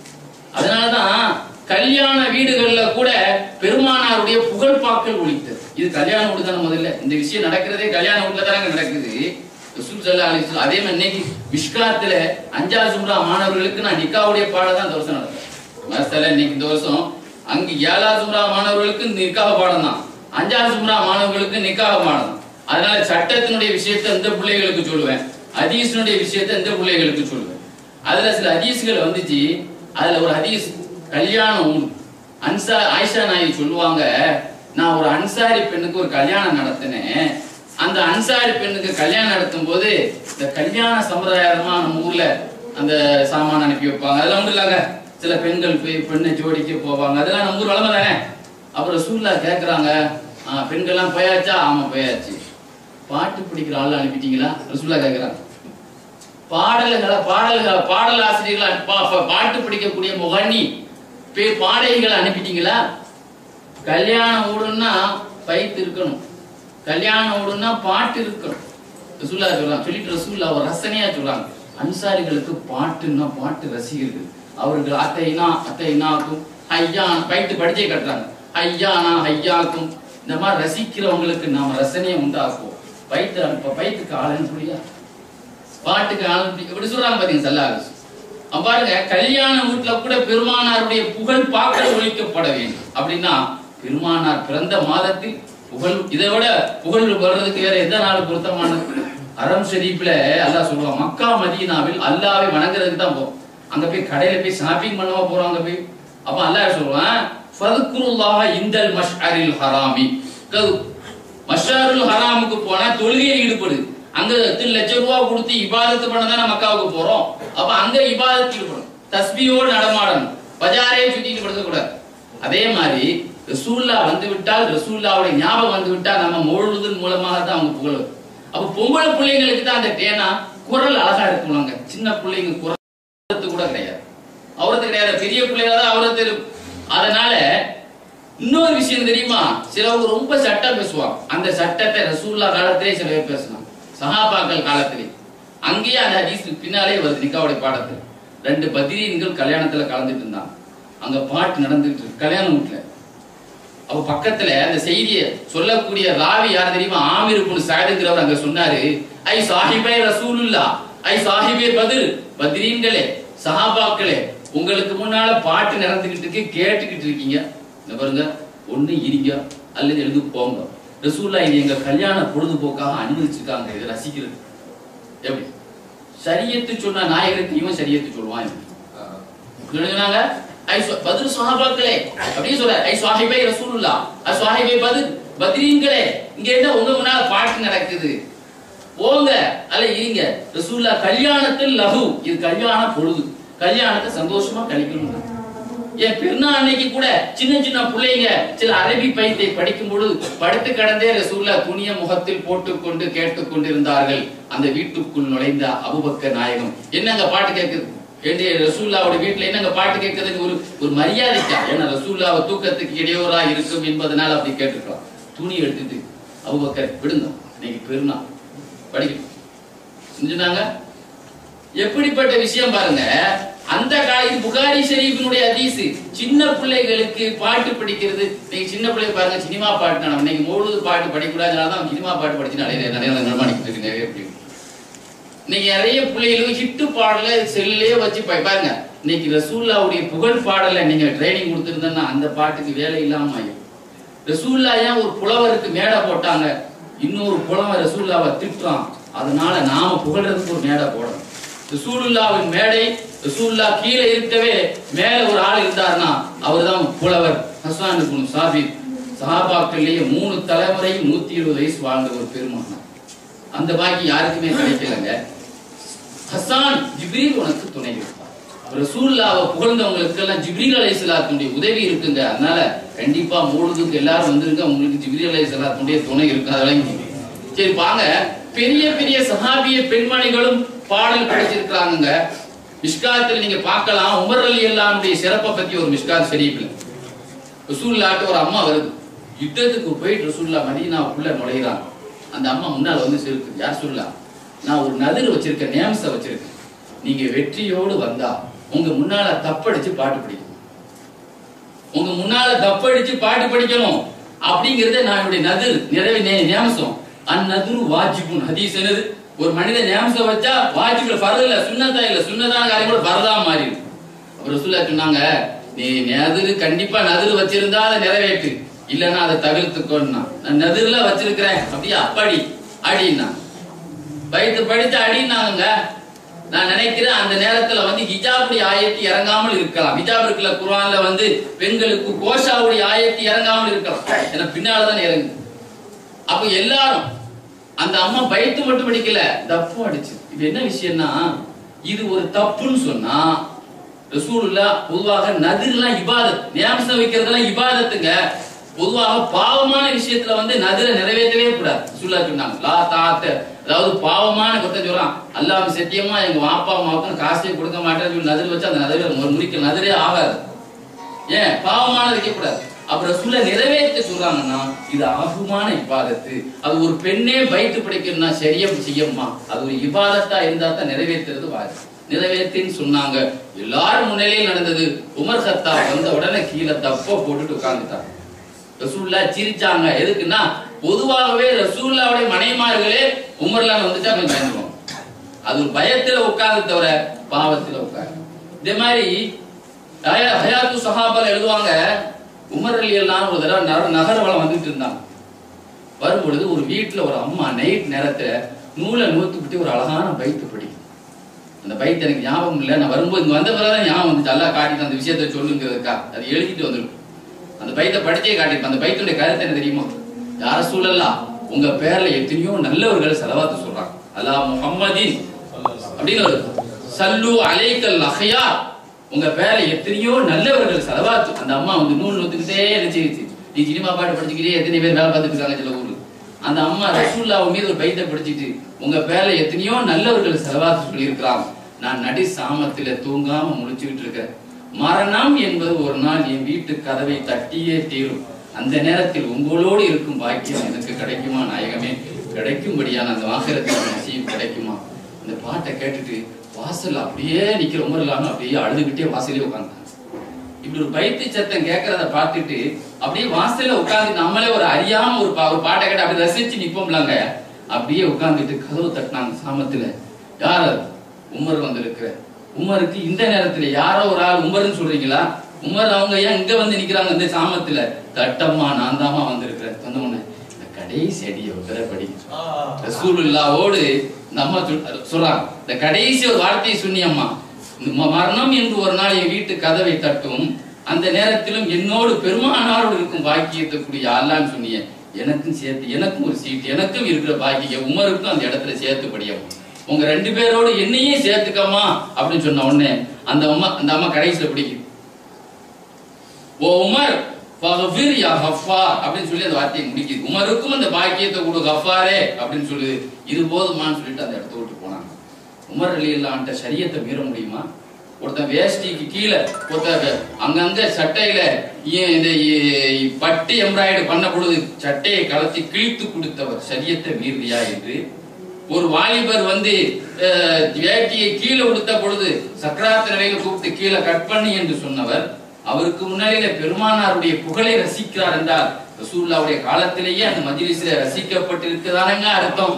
அதனாலதான் கல்யாண வீடுகள்ல கூட பெருமானாருடைய புகழ்பாக்கள் ஒழித்தது இது கல்யாண வீடு தானே முதல்ல இந்த விஷயம் நடக்கிறதே கல்யாண வீட்டுல தானங்க நடக்குது ரசூல் ஸல்லல்லாஹு அலைஹி வஸல்லம் அதே மாதிரி இன்னைக்கு மிஷ்காத்துல அஞ்சாவது சும்ரா மாணவர்களுக்கு நான் நிக்காவுடைய பாடம் தான் இந்த வருஷம் நடக்கும் மஸ்தல இன்னைக்கு இந்த வருஷம் அங்க ஏழாவது சும்ரா மாணவர்களுக்கு நிக்காக பாடம் தான் அஞ்சாவது சும்ரா மாணவர்களுக்கு நிக்காக பாடம் தான் அதனால சட்டத்தினுடைய விஷயத்தை இந்த பிள்ளைகளுக்கு சொல்லுவேன் ஹதீஸினுடைய விஷயத்தை இந்த பிள்ளைகளுக்கு சொல்லுவேன் அதுல சில ஹதீஸ்கள் வந்துச்சு அதுல ஒரு ஹதீஸ் கல்யாணம் ஊர் அன்சா ஆயிஷா நாயகி சொல்லுவாங்க நான் ஒரு அன்சாரி பெண்ணுக்கு ஒரு கல்யாணம் நடத்தினேன் அந்த அன்சாரி பெண்ணுக்கு கல்யாணம் நடத்தும் போது இந்த கல்யாண சம்பிரதாயமா நம்ம ஊர்ல அந்த சாமான் அனுப்பி வைப்பாங்க அதெல்லாம் ஒன்றும் இல்லைங்க சில பெண்கள் போய் பெண்ணை ஜோடிக்க போவாங்க அதெல்லாம் நம்ம ஊர் வளமை தானே அப்புறம் சூழ்நிலை கேட்குறாங்க பெண்கள்லாம் போயாச்சா ஆமா போயாச்சு பாட்டு பிடிக்கிற ஆள் அனுப்பிட்டீங்களா ரசூல்லா கேட்குறாங்க பாடல்களை பாடல்களை பாடல் ஆசிரியர்களை பா- பா- பாட்டு பிடிக்கக்கூடிய முகனி பே பாடகிகளை அனுப்பிட்டீங்களா கல்யாணம் ஓடுன்னா பைத்து இருக்கணும் கல்யாணம் ஓடுன்னா பாட்டு இருக்கணும் ரசூல்லா சொல்றாங்க சொல்லிட்டு ரசூல்லா ஒரு ரசனையா சொல்றாங்க அன்சாரிகளுக்கு பாட்டுன்னா பாட்டு ரசிகர்கள் அவர்கள் அத்தைனா அத்தைனாக்கும் ஐயான் பைத்து படிச்சே கட்டுறாங்க ஐயானா ஐயாக்கும் இந்த மாதிரி ரசிக்கிறவங்களுக்கு நாம ரசனையை உண்டாக்குவோம் பைத்து அனுப்ப பைத்துக்கு ஆள் அனுப்புறியா பாட்டுக்கு ஆள் இப்படி சொல்றாங்க பாத்தீங்க சல்லாஹ் அப்ப பாருங்க கல்யாண வீட்டுல கூட பெருமானாருடைய புகழ் பாக்கள் ஒழிக்கப்பட வேண்டும் அப்படின்னா பெருமானார் பிறந்த மாதத்தில் புகழ் இதை விட புகழ் வர்றதுக்கு வேற எந்த நாள் பொருத்தமானது அரம் ஷரீஃப்ல அல்லாஹ் சொல்லுவான் மக்கா மதீனாவில் அல்லாவை வணங்குறதுக்கு தான் போறோம் அங்க போய் கடையில போய் ஷாப்பிங் பண்ணவா போறோம் அங்க போய் அப்ப அல்லாஹ் சொல்லுவான் ஃபதுக்குருல்லாஹ இந்தல் மஷ்அரில் ஹராமி கது மஷாருல் ஹராமுக்கு போனா தொழுகையில் ஈடுபடு அங்க எத்தனை லட்சம் ரூபாய் கொடுத்து இபாதத்து பண்ண தானே மக்காவுக்கு போறோம் அப்ப அங்க இபாதத்து ஈடுபடும் தஸ்பியோடு நடமாடணும் பஜாரே சுத்திட்டு படுக்க கூடாது அதே மாதிரி ரசூல்லா வந்து விட்டால் ரசூல்லாவுடைய ஞாபகம் வந்து விட்டால் நம்ம முழுவதன் மூலமாக தான் அவங்க புகழ் அப்ப பொம்பளை பிள்ளைங்களுக்கு தான் அந்த தேனா குரல் அழகா இருக்குவாங்க சின்ன பிள்ளைங்க குரல் அவரத்து கூட கிடையாது அவரத்து கிடையாது பெரிய பிள்ளைங்க தான் அவரத்து இருக்கும். அதனால இன்னொரு விஷயம் தெரியுமா சிலவங்க ரொம்ப சட்டம் பேசுவாங்க அந்த சட்டத்தை ரசூல்லா காலத்திலே சில பேர் பேசலாம் சஹாபாக்கள் காலத்திலே அங்கேயே அந்த ஹதீஸ் பின்னாலே வருது நிக்காவுடைய பாடத்தில் ரெண்டு பத்ரீன்கள் கல்யாணத்துல கலந்துட்டு இருந்தாங்க அங்க பாட்டு நடந்துட்டு இருக்கு கல்யாண வீட்டுல அப்ப பக்கத்துல அந்த செய்தியை சொல்லக்கூடிய ராவி யார் தெரியுமா ஆமீர் இப்னு சஅதுங்கிறவர் அங்க சொன்னாரு ஐ சாஹிபே ரசூலுல்லா ஐ சாஹிபே பத்ர் பத்ரீன்களே சஹாபாக்களே உங்களுக்கு முன்னால பாட்டு நடந்துகிட்டு இருக்கு கேட்டுக்கிட்டு இருக்கீங்க இந்த பாருங்க ஒண்ணு இருங்க அல்லது எழுந்து போங்க ரசூல்லா இது எங்க கல்யாண பொழுதுபோக்காக அனுமதிச்சிருக்காங்க இதை ரசிக்கிறது எப்படி சரியத்து சொன்ன நாயகருக்கு இவன் சரியத்து சொல்லுவான் இப்படி. சொன்னாங்க ஐ சொ- பத்ரு சஹாபாக்களே அப்படியே சொல்ற ஐ சுவாஹிபை ரசூலுல்லா ஐ சுவாஹிபை பத்ர் பத்ரீன்களே இங்க என்ன உங்க முன்னால பாட்டு நடக்குது போங்க அல்ல இருங்க ரசூல்லா கல்யாணத்தில் லகு இது கல்யாண பொழுது கல்யாணத்தை சந்தோஷமா கழிக்கணும் என் பெருநாள் அன்னைக்கு கூட சின்ன சின்ன பிள்ளைங்க சில அரபி பைத்தை படிக்கும் பொழுது படுத்து கடந்தே ரசூல்லா துணிய முகத்தில் போட்டுக்கொண்டு கேட்டுக்கொண்டிருந்தார்கள் அந்த வீட்டுக்குள் நுழைந்த அபுபக்கர் நாயகம் என்னங்க பாட்டு கேக்குது என்னுடைய ரசூல்லாவோட வீட்டுல என்னங்க பாட்டு கேட்கறதுக்கு ஒரு ஒரு மரியாதைக்கா ஏன்னா ரசூல்லாவை தூக்கத்துக்கு இடையூறா இருக்கும் என்பதனால அப்படி கேட்டுக்கலாம் துணி எடுத்துட்டு அபுபக்கர் விடுங்க இன்னைக்கு பெருநாள் படிக்கணும் செஞ்சுனாங்க எப்படிப்பட்ட விஷயம் பாருங்க அந்த கால புகாரி ஷரீஃபினுடைய ஹதீஸ் சின்ன பிள்ளைகளுக்கு பாட்டு படிக்கிறது நீங்க சின்ன பிள்ளைங்க பாருங்க சினிமா பாட்டு நம்ம இன்னைக்கு முழுது பாட்டு படிக்கூடாதுனால தான் சினிமா பாட்டு படிச்சு நிறைய நிறைய நிர்மாணிக்கிட்டு இருக்கு நிறைய பிள்ளைங்க இன்னைக்கு நிறைய பிள்ளைகளும் ஹிட்டு பாடல செல்லே வச்சு பா- பாருங்க இன்னைக்கு ரசூல்லாவுடைய புகழ் பாடல நீங்க ட்ரைனிங் கொடுத்துருந்தா அந்த பாட்டுக்கு வேலை இல்லாம ஆயிடும் ரசூல்லா ஏன் ஒரு புலவருக்கு மேடை போட்டாங்க இன்னொரு புலவன் ரசூல்லாவை திட்டுறான் அதனால நாம புகழ்றதுக்கு ஒரு மேடை போடணும் ரசூலுல்லாவின் மேடை ரசூல்லா கீழே இருக்கவே மேல ஒரு ஆள் இருந்தாருன்னா அவர்தான் புலவர் ஹசான் இப்னு சாபித் சஹாபாக்கள்லயே மூணு தலைமுறை நூத்தி இருபது வயசு வாழ்ந்த ஒரு பெருமானார் அந்த பாக்கி யாருக்குமே கிடைக்கலங்க ஹசான் ஜிப்ரீல் உனக்கு துணை இருப்பார் ரசூல்லாவை புகழ்ந்தவங்களுக்கு எல்லாம் ஜிப்ரீல் அலைஹிஸ்ஸலாத்துடைய உதவி இருக்குங்க அதனால கண்டிப்பா மூழுதுக்கு எல்லாரும் வந்துருங்க உங்களுக்கு ஜிப்ரீல் அலைஹிஸ்ஸலாத்துடைய துணை இருக்கு அதெல்லாம் சரி வாங்க பெரிய பெரிய சஹாபிய பெண்மணிகளும் பாடல் படிச்சிருக்கிறாங்க மிஷ்காத்தில் நீங்க பார்க்கலாம் உமர் அலி அல்லாவுடைய சிறப்பை பத்தி ஒரு மிஷ்காத் ஷரீஃபில் ரசூல்லாட்டு ஒரு அம்மா வருது யுத்தத்துக்கு போயிட்டு ரசூல்லா மதீனாவுக்குள்ள நுழைகிறாங்க அந்த அம்மா முன்னால வந்து சிரிக்குது யார் சொல்லா நான் ஒரு நதிர் வச்சிருக்கேன் நேம்ஸ வச்சிருக்கேன் நீங்க வெற்றியோடு வந்தா உங்க முன்னால தப்படிச்சு பாட்டு படிக்கணும் உங்க முன்னால தப்படிச்சு பாட்டு படிக்கணும் அப்படிங்கறத நான் என்னுடைய நதிர் நிறைவு நே- நேமசம் அந்நதுரு வாஜிபுன் ஹதீஸ் என்னது ஒரு மனித நேமசம் வச்சா வாஜிப்ல ஃபர்து இல்ல சுன்னதா இல்ல சுன்னதான காரியம் கூட ஃபர்தா மாறிடும் அப்புறம் ரசூல்லா சொன்னாங்க நீ நதிரு கண்டிப்பா நதிரு வச்சிருந்தா அதை நிறைவேற்று இல்லைன்னா அதை தவிர்த்துக்கோன்னா நான் நதிர்ல வச்சிருக்கிறேன் அப்படியே அப்படி அடின்னா வயிற்று படித்து அடினாங்க நான் நினைக்கிறேன் அந்த நேரத்துல வந்து ஹிஜாபுடைய ஆயத்து இறங்காமல் இருக்கலாம் ஹிஜாப் இருக்குல்ல குர்ஆன்ல வந்து பெண்களுக்கு கோஷாவுடைய ஆயத்து இறங்காமல் இருக்கலாம் ஏன்னா பின்னால தான் இறங்கு அப்ப எல்லாரும் அந்த அம்மா பயத்து மட்டும் படிக்கல தப்பு அடிச்சு இது என்ன விஷயம்னா இது ஒரு தப்புன்னு சொன்னா ரசூலுல்லா பொதுவாக நதிர்லாம் இபாதத் நியாமசம் வைக்கிறதெல்லாம் இபாதத்துங்க பொதுவாக பாவமான விஷயத்துல வந்து நதிரை நிறைவேற்றவே கூடாது ரசூலுல்லா சொன்னாங்க லா தாத்த அதாவது பாவமான கொத்த சொல்றான் அல்லாஹ் சத்தியமா எங்க வாப்பா அம்மாவுக்கு காசே கொடுக்க மாட்டேன்னு சொல்லி நதிர் வச்சு அந்த நதிரை முடிக்க நதிரே ஆகாது ஏன் பாவமானது வைக்கக்கூடாது அப்புறம் சொல்ல நிறைவேற்ற சொல்றாங்கன்னா இது ஆகுமான இபாதத்து அது ஒரு பெண்ணே பைத்து பிடிக்கணும்னா சரியா செய்யம்மா அது ஒரு இபாதத்தா இருந்தா தான் நிறைவேற்றுறது வாரி நிறைவேற்றின்னு சொன்னாங்க எல்லாரும் முன்னிலையும் நடந்தது உமர் சத்தா வந்த உடனே கீழே தப்ப போட்டுட்டு உட்கார்ந்துட்டாங்க ரசூல்லா சிரிச்சாங்க எதுக்குன்னா பொதுவாகவே ரசூல்லாவுடைய மனைமார்களே உமர்லால் வந்துட்டா கொஞ்சம் பயந்துருவாங்க அது ஒரு பயத்துல உட்கார்ந்து தவிர பாவத்துல உட்காரு இதே மாதிரி ஹயா- ஹயாத்து சஹாபால எழுதுவாங்க உமர் அலி எல்லாம் ஒரு தடவை நகர நகரவளம் வந்துட்டு இருந்தாங்க வரும்பொழுது ஒரு வீட்டுல ஒரு அம்மா நைட் நேரத்துல நூலை நூத்துக்கிட்டு ஒரு அழகான பைத்து படிக்கும் அந்த பைத்து எனக்கு ஞாபகம் இல்லை நான் வரும்போது இங்க வந்த பிறகு ஞாபகம் வந்துச்சு அல்லா காட்டிட்டு அந்த விஷயத்த சொல்லுங்கிறதுக்கா அது எழுதிட்டு வந்துருக்கும் அந்த பைத்தை படிச்சே காட்டிருப்பேன் அந்த பைத்துடைய கருத்து என்ன தெரியுமா யார சூழல்லா உங்க பேர்ல எத்தனையோ நல்லவர்கள் செலவாத்து சொல்றாங்க அல்லாஹ் முஹம்மதின் அப்படின்னு வருது சல்லு அலைக்கல் அஹ்யா உங்க பேர்ல எத்தனையோ நல்லவர்கள் செலவாத்து அந்த அம்மா வந்து நூல் நூத்துக்கிட்டே நினைச்சிருச்சு நீ சினிமா பாட்டு படிச்சுக்கிட்டே எத்தனை பேர் வேலை பார்த்துட்டு இருக்காங்க சில ஊர்ல அந்த அம்மா ரசூல்லாவு மீது ஒரு பைத்தை படிச்சுட்டு உங்க பேர்ல எத்தனையோ நல்லவர்கள் செலவாத்து சொல்லி நான் நடி சாமத்துல தூங்காம முழிச்சுக்கிட்டு இருக்கேன் மரணம் என்பது ஒரு நாள் என் வீட்டு கதவை தட்டியே தீரும் அந்த நேரத்தில் உங்களோடு இருக்கும் பாக்கியம் எனக்கு கிடைக்குமா நாயகமே கிடைக்கும்படியான அந்த வாசகத்தில் நசீப் கிடைக்குமா இந்த பாட்டை கேட்டுட்டு வாசல் அப்படியே நிக்கிற உமர் இல்லாம அப்படியே அழுதுகிட்டே வாசலே உட்கார்ந்தாங்க இப்படி ஒரு பைத்து சத்தம் கேட்கறத பார்த்துட்டு அப்படியே வாசல்ல உட்கார்ந்து நம்மளே ஒரு அறியாம ஒரு பா- ஒரு பாட்டை கேட்டு அப்படி ரசிச்சு நிப்போம்லாங்க அப்படியே உட்கார்ந்துட்டு கதவு தட்டினாங்க சாமத்துல யார் அது உமர் வந்திருக்கிற உமருக்கு இந்த நேரத்துல யாரோ ஒரு ஆள் உமர்னு சொல்றீங்களா உமர் அவங்க ஏன் இங்க வந்து நிக்கிறாங்க இந்த சாமத்துல தட்டம்மா நான் தாமா வந்திருக்கிறேன் சொன்ன உடனே இந்த கடைசி அடியை ஒரு படி ரசூலுல்லாவோடு இந்த அம்மா சொல்- சொல்றாங்க இந்த கடைசி ஒரு வார்த்தையை சொன்னியம்மா இந்த ம- மரணம் என்று ஒரு நாள் என் வீட்டு கதவை தட்டும் அந்த நேரத்திலும் என்னோடு பெருமானாரோடு இருக்கும் பாக்கியத்தை கூடிய அல்லான்னு சொன்னிய எனக்கும் சேர்த்து எனக்கும் ஒரு சீட் எனக்கும் இருக்கிற பாக்கியம் உமருக்கும் அந்த இடத்துல சேர்த்து படியம்மா உங்க ரெண்டு பேரோடு என்னையும் சேர்த்துக்கம்மா அப்படின்னு சொன்ன உடனே அந்த அம்மா அந்த அம்மா கடைசியில பிடிக்கும் ஓ உமர் ஃபக்ஃபிர் யா கஃபார் அப்படின்னு சொல்லி அந்த வார்த்தையை முடிக்குது உமருக்கும் அந்த பாக்கியத்தை கொடு கஃபாரே அப்படின்னு சொல்லுது இது போதுமான்னு சொல்லிட்டு அந்த இடத்த விட்டு போனாங்க உமர் அலி இல்லான்ட்ட சரியத்தை மீற முடியுமா ஒருத்தன் வேஷ்டிக்கு கீழே ஒருத்தன் அங்கங்க சட்டையில ஏன் இந்த இ- பட்டு எம்ப்ராய்டு பண்ண பொழுது சட்டையை கலத்தி கிழித்து கொடுத்தவர் சரியத்தை மீறியா என்று ஒரு வாலிபர் வந்து அஹ், வேட்டியை கீழே கொடுத்த பொழுது சக்கராத்த நிலையில கூப்பிட்டு கீழே கட் பண்ணி என்று சொன்னவர் அவருக்கு முன்னாடியில பெருமானாருடைய புகழை ரசிக்கிறார் என்றால் ரசூல்லாவுடைய காலத்திலேயே அந்த மஜ்லிஸ்ல ரசிக்கப்பட்டிருக்குதானங்க அர்த்தம்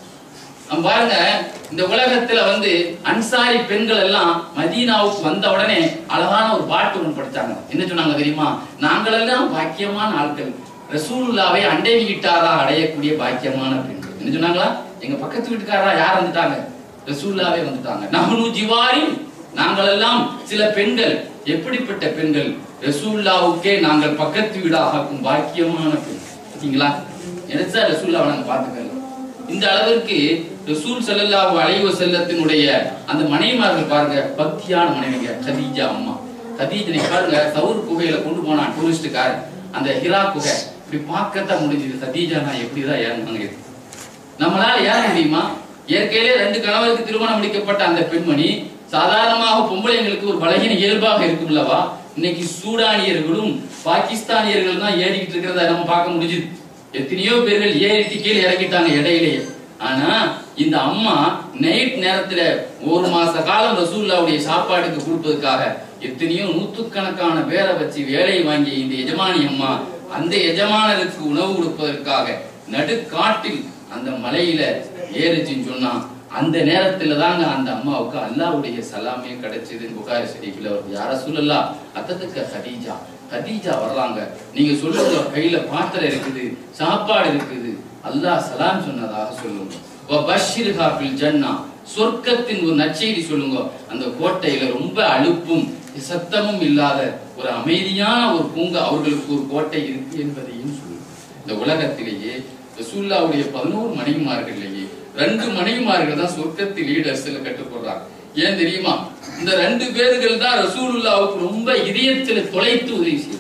நம்ம பாருங்க இந்த உலகத்துல வந்து அன்சாரி பெண்கள் எல்லாம் மதீனாவுக்கு வந்த உடனே அழகான ஒரு பாட்டு ஒன்று படிச்சாங்க என்ன சொன்னாங்க தெரியுமா நாங்கள் எல்லாம் பாக்கியமான ஆட்கள் ரசூலுல்லாவை அண்டை வீட்டாரா அடையக்கூடிய பாக்கியமான பெண்கள் என்ன சொன்னாங்களா எங்க பக்கத்து வீட்டுக்காரரா யார் வந்துட்டாங்க ரசூலுல்லாவே வந்துட்டாங்க நஹ்னு ஜிவாரி நாங்கள் எல்லாம் சில பெண்கள் எப்படிப்பட்ட பெண்கள் ரசூல்லாவுக்கே நாங்கள் பக்கத்து வீடாகும் பாக்கியமான பெண் பார்த்தீங்களா நினைச்சா ரசூல்லாவை நாங்க பார்த்துக்கலாம் இந்த அளவிற்கு ரசூல் ஸல்லல்லாஹு அலைஹி வஸல்லத்தினுடைய அந்த மனைவிமார்கள் பாருங்க பக்தியான மனைவிங்க கதீஜா அம்மா கதீஜனை பாருங்க சவுர் குகையில கொண்டு போனான் டூரிஸ்டுக்காரன் அந்த ஹிரா குகை இப்படி பார்க்கத்தான் முடிஞ்சது கதீஜா நான் எப்படிதான் இறங்குவாங்க இது நம்மளால ஏற முடியுமா இயற்கையிலே ரெண்டு கணவருக்கு திருமணம் முடிக்கப்பட்ட அந்த பெண்மணி சாதாரணமாக பொம்பளைங்களுக்கு ஒரு பலகீன இயல்பாக இருக்கும்லவா இன்னைக்கு சூடானியர்களும் பாகிஸ்தானியர்கள் தான் ஏறிக்கிட்டு இருக்கிறத நம்ம பார்க்க முடிஞ்சுது எத்தனையோ பேர்கள் ஏறிட்டு கீழே இறக்கிட்டாங்க இடையிலேயே ஆனா இந்த அம்மா நைட் நேரத்துல ஒரு மாச காலம் ரசூல்லாவுடைய சாப்பாடுக்கு கொடுப்பதற்காக எத்தனையோ நூத்துக்கணக்கான பேரை வச்சு வேலை வாங்கிய இந்த எஜமானி அம்மா அந்த எஜமானருக்கு உணவு கொடுப்பதற்காக நடுக்காட்டில் அந்த மலையில ஏறுச்சுன்னு சொன்னா அந்த நேரத்துல தாங்க அந்த அம்மாவுக்கு அல்லாவுடைய சலாமே கிடைச்சது புகாரி ஷரீஃப்ல வருது யார சொல்லலா அத்தத்துக்கு ஹதீஜா ஹதீஜா வர்றாங்க நீங்க சொல்லுங்க கையில பாத்திரம் இருக்குது சாப்பாடு இருக்குது அல்லாஹ் சலாம் சொன்னதாக சொல்லுங்க வ பஷ்ஷிர்ஹா ஃபில் ஜன்னா சொர்க்கத்தின் ஒரு நற்செய்தி சொல்லுங்க அந்த கோட்டையில ரொம்ப அலுப்பும் சத்தமும் இல்லாத ஒரு அமைதியான ஒரு பூங்கா அவர்களுக்கு ஒரு கோட்டை இருக்கு என்பதையும் சொல்லுங்க இந்த உலகத்திலேயே ரசூல்லாவுடைய பதினோரு மனைவிமார்கள்லேயே ரெண்டு மனைவிமார்கள் தான் சொர்க்கத்தில் லீடர்ஸ்ல கட்டுப்படுறாங்க ஏன் தெரியுமா இந்த ரெண்டு பேர்கள் தான் ரசூலுல்லாவுக்கு ரொம்ப இதயத்துல தொலைத்து உதவி செய்வாங்க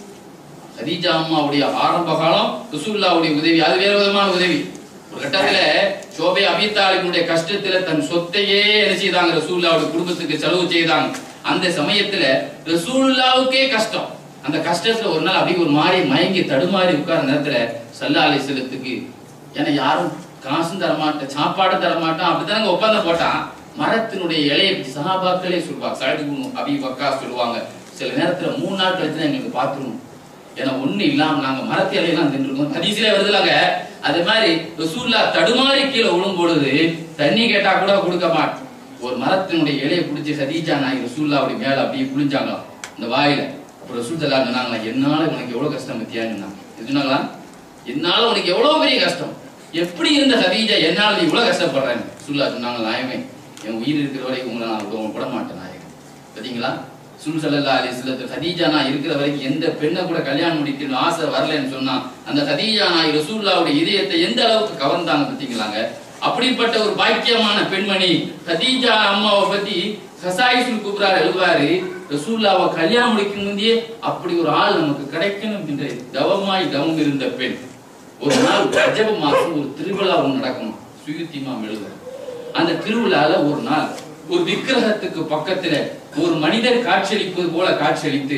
கதீஜா அம்மாவுடைய ஆரம்ப காலம் ரசூல்லாவுடைய உதவி அது வேற விதமான உதவி ஒரு கட்டத்துல சோபை அபித்தாளினுடைய கஷ்டத்துல தன் சொத்தையே என்ன செய்தாங்க ரசூல்லாவுடைய குடும்பத்துக்கு செலவு செய்தாங்க அந்த சமயத்துல ரசூலுல்லாவுக்கே கஷ்டம் அந்த கஷ்டத்துல ஒரு நாள் அப்படியே ஒரு மாதிரி மயங்கி தடுமாறி உட்கார நேரத்துல சல்லா அலிஸ்லத்துக்கு ஏன்னா யாரும் காசும் தரமாட்டேன் சாப்பாடும் தரமாட்டான் அப்படித்தானங்க ஒப்பந்தம் போட்டான் மரத்தினுடைய இலையை சஹாபாக்களே சொல்லுவாங்க சழகு அபி வக்கா சொல்லுவாங்க சில நேரத்துல மூணு நாள் கழிச்சு தான் எங்களுக்கு பாத்ரூம் ஏன்னா ஒண்ணு இல்லாம நாங்க மரத்து இலையெல்லாம் தின்றுருக்கோம் ஹதீஸ்ல வருதுலாங்க அதே மாதிரி ரசூல்லா தடுமாறி கீழே விழும் பொழுது தண்ணி கேட்டா கூட கொடுக்க மாட்டோம் ஒரு மரத்தினுடைய இலையை பிடிச்சி ஹதீஜா நாய் ரசூல்லாவுடைய மேல அப்படியே புளிஞ்சாங்களாம் இந்த வாயில அப்ப ரசூல் தலா சொன்னாங்களா என்னால உனக்கு எவ்வளவு கஷ்டம் பத்தியான்னு சொன்னாங்க இது சொன்னாங்களா என்னால உனக்கு எவ்வளவு பெரிய கஷ்டம் எப்படி இருந்த ஹதீஜா என்னால நீ இவ்வளவு கஷ்டப்படுறேன்னு ரசூல்லா சொன்னாங்க நாயமே என் உயிர் இருக்கிற வரைக்கும் உங்களை நான் விட- விட மாட்டேன் நாயகம் பாத்தீங்களா சுல் சல்லா அலிஸ்லத்து ஹதீஜா நான் இருக்கிற வரைக்கும் எந்த பெண்ணை கூட கல்யாணம் முடிக்கணும் ஆசை வரலன்னு சொன்னா அந்த ஹதீஜா நாய் ரசூல்லாவுடைய இதயத்தை எந்த அளவுக்கு கவர்ந்தாங்க பாத்தீங்களாங்க அப்படிப்பட்ட ஒரு பாக்கியமான பெண்மணி ஹதீஜா அம்மாவை பத்தி ஹசாயிசுல் குப்ரார் எழுதுவாரு ரசூல்லாவை கல்யாணம் முடிக்கும் முந்தையே அப்படி ஒரு ஆள் நமக்கு கிடைக்கணும் என்ற தவமாய் தவம் இருந்த பெண் ஒரு நாள் ரஜப மாசம் ஒரு திருவிழா ஒன்று நடக்கும் சுயுத்திமாம் எழுதுவார் அந்த திருவிழால ஒரு நாள் ஒரு விக்கிரகத்துக்கு பக்கத்துல ஒரு மனிதர் காட்சியளிப்பது போல காட்சியளித்து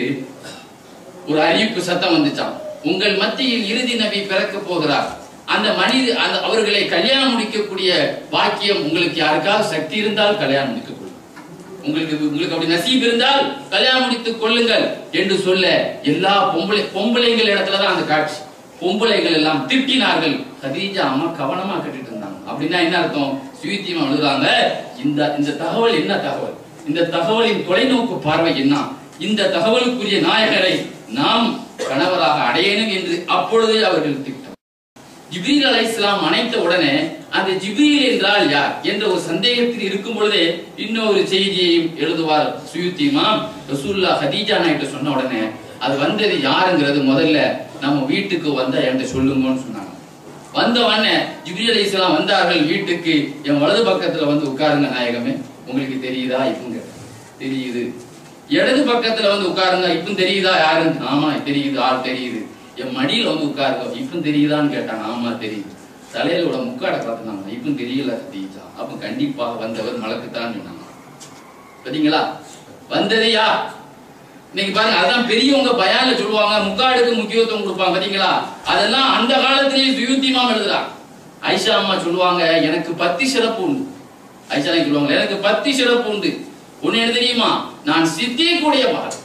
ஒரு அறிவிப்பு சத்தம் வந்துச்சாம் உங்கள் மத்தியில் இறுதி நபி பிறக்க போகிறார் அந்த மனித அந்த அவர்களை கல்யாணம் முடிக்கக்கூடிய பாக்கியம் உங்களுக்கு யாருக்காவது சக்தி இருந்தால் கல்யாணம் முடித்துக் கொள்ளுங்கள் உங்களுக்கு உங்களுக்கு அப்படி நசீப் இருந்தால் கல்யாணம் முடித்துக் கொள்ளுங்கள் என்று சொல்ல எல்லா பொம்பளை பொம்பளைங்கள் இடத்துல தான் அந்த காட்சி பொம்பளைகள் எல்லாம் திட்டினார்கள் கதீஜா அம்மா கவனமா கட்டிட்டு இருந்தாங்க அப்படின்னா என்ன அர்த்தம் சுயத்தியமா எழுதுறாங்க இந்த இந்த தகவல் என்ன தகவல் இந்த தகவலின் தொலைநோக்கு பார்வை என்ன இந்த தகவலுக்குரிய நாயகரை நாம் கணவராக அடையணும் என்று அப்பொழுதே அவர்கள் திட்டம் ஜிப்ரீல் அலைஹிஸ்ஸலாம் அணைத்த உடனே அந்த ஜிப்ரீல் என்றால் யார் என்ற ஒரு சந்தேகத்தில் இருக்கும் பொழுதே இன்னொரு செய்தியையும் எழுதுவார் சுயுத்திமா ரசூல்லா ஹதீஜா நாயிட்ட சொன்ன உடனே அது வந்தது யாருங்கிறது முதல்ல நம்ம வீட்டுக்கு வந்தா என்கிட்ட சொல்லுங்கன்னு சொன்னாங்க வந்த உடனே ஜிப்ரீல் அலைஹிஸ்ஸலாம் வந்தார்கள் வீட்டுக்கு என் வலது பக்கத்துல வந்து உட்காருங்க நாயகமே உங்களுக்கு தெரியுதா இவங்க தெரியுது இடது பக்கத்துல வந்து உட்காருங்க இப்ப தெரியுதா யாருன்னு ஆமா தெரியுது ஆள் தெரியுது என் மடியில வந்து உட்காருங்க இப்ப தெரியுதான்னு கேட்டாங்க ஆமா தெரியுது தலையில உள்ள முக்காட பார்த்துனாங்க இப்ப தெரியல சதீஜா அப்ப கண்டிப்பாக வந்தவர் மலக்குத்தான் சொன்னாங்க பாத்தீங்களா வந்தது யார் இன்னைக்கு பாருங்க அதான் பெரியவங்க பயான்ல சொல்லுவாங்க முக்காடுக்கு முக்கியத்துவம் கொடுப்பாங்க பாத்தீங்களா அதெல்லாம் அந்த காலத்திலேயே சுயூத்தியமா எழுதுறாங்க ஐஷா அம்மா சொல்லுவாங்க எனக்கு பத்தி சிறப்பு உண்டு ஐஷா நாயகி சொல்லுவாங்க எனக்கு பத்தி சிறப்பு உண்டு ஒண்ணு என்ன தெரியுமா நான் சித்தியக்கூடிய மகள்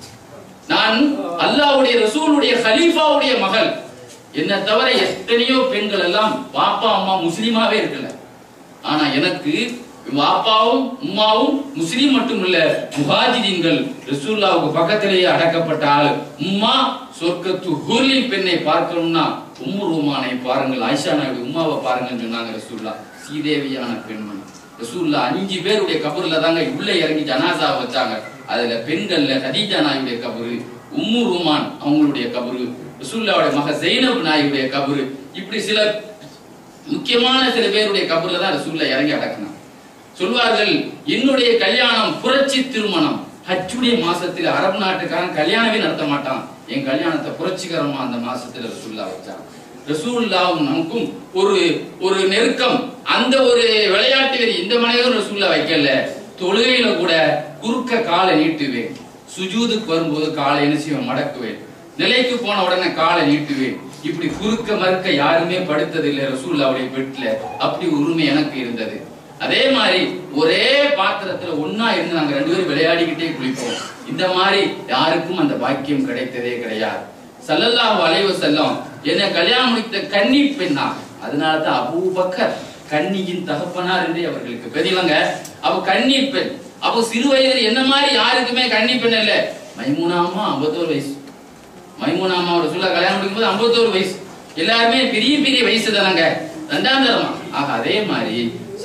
நான் அல்லாஹ்வுடைய ரசூலுடைய ஹலீஃபாவுடைய மகள் என்ன தவிர எத்தனையோ பெண்கள் எல்லாம் பாப்பா அம்மா முஸ்லீமாவே இருக்கல ஆனா எனக்கு வாப்பாவும் உம்மாவும் முஸ்லீம் மட்டும் இல்ல முஹாஜிதீன்கள் ரசூல்லாவுக்கு பக்கத்திலேயே அடக்கப்பட்ட ஆள் உம்மா சொர்க்கத்து ஹூர்லின் பெண்ணை பார்க்கணும்னா உம்மு ரூமானை பாருங்கள் ஆயிஷா நாயுடு உம்மாவை பாருங்கன்னு சொன்னாங்க ரசூல்லா சீதேவியான பெண்மணி ரசூல்லா அஞ்சு பேருடைய கபூர்ல தாங்க உள்ள இறங்கி ஜனாசா வச்சாங்க அதுல பெண்கள்ல ஹதீஜா நாயுடைய கபரு உம்மு ரூமான் அவங்களுடைய கபரு ரசூல்லாவுடைய மக ஜெய்னப் நாயுடைய கபரு இப்படி சில முக்கியமான சில பேருடைய கபூர்ல தான் ரசூல்லா இறங்கி அடக்கினான் சொல்வார்கள் என்னுடைய கல்யாணம் புரட்சி திருமணம் ஹஜ்ஜுடைய மாசத்துல அரபு நாட்டுக்காரன் கல்யாணமே நடத்த மாட்டான் என் கல்யாணத்தை புரட்சிகரமா அந்த மாசத்துல ரசூல்லா வச்சான் ரசூல்லாவும் நமக்கும் ஒரு ஒரு நெருக்கம் அந்த ஒரு விளையாட்டு வெறி இந்த மனைவரும் ரசூல்லா வைக்கல தொழுகையில கூட குறுக்க காலை நீட்டுவேன் சுஜூதுக்கு வரும்போது காலை என்ன செய்வேன் மடக்குவேன் நிலைக்கு போன உடனே காலை நீட்டுவேன் இப்படி குறுக்க மறுக்க யாருமே படுத்ததில்லை ரசூல்லாவுடைய பெட்ல அப்படி உரிமை எனக்கு இருந்தது அதே மாதிரி ஒரே பாத்திரத்துல ஒண்ணா இருந்து நாங்க ரெண்டு பேரும் விளையாடிக்கிட்டே குளிப்போம் இந்த மாதிரி யாருக்கும் அந்த பாக்கியம் கிடைத்ததே கிடையாது சல்லல்லாஹு அலைஹி வஸல்லம் என்ன கல்யாணம் முடித்த கன்னி பெண்ணா அதனால தான் அபூபக்கர் கன்னியின் தகப்பனார் என்று அவர்களுக்கு பெரியவங்க அவ கன்னி பெண் அப்போ சிறு வயதில் என்ன மாதிரி யாருக்குமே கன்னி பெண் இல்ல மைமுனாமா ஐம்பத்தோரு வயசு மைமுனாமாவோட சொல்ல கல்யாணம் முடிக்கும்போது ஐம்பத்தோரு வயசு எல்லாருமே பெரிய பெரிய வயசு தானங்க ரெண்டாம் தரமா ஆக அதே மாதிரி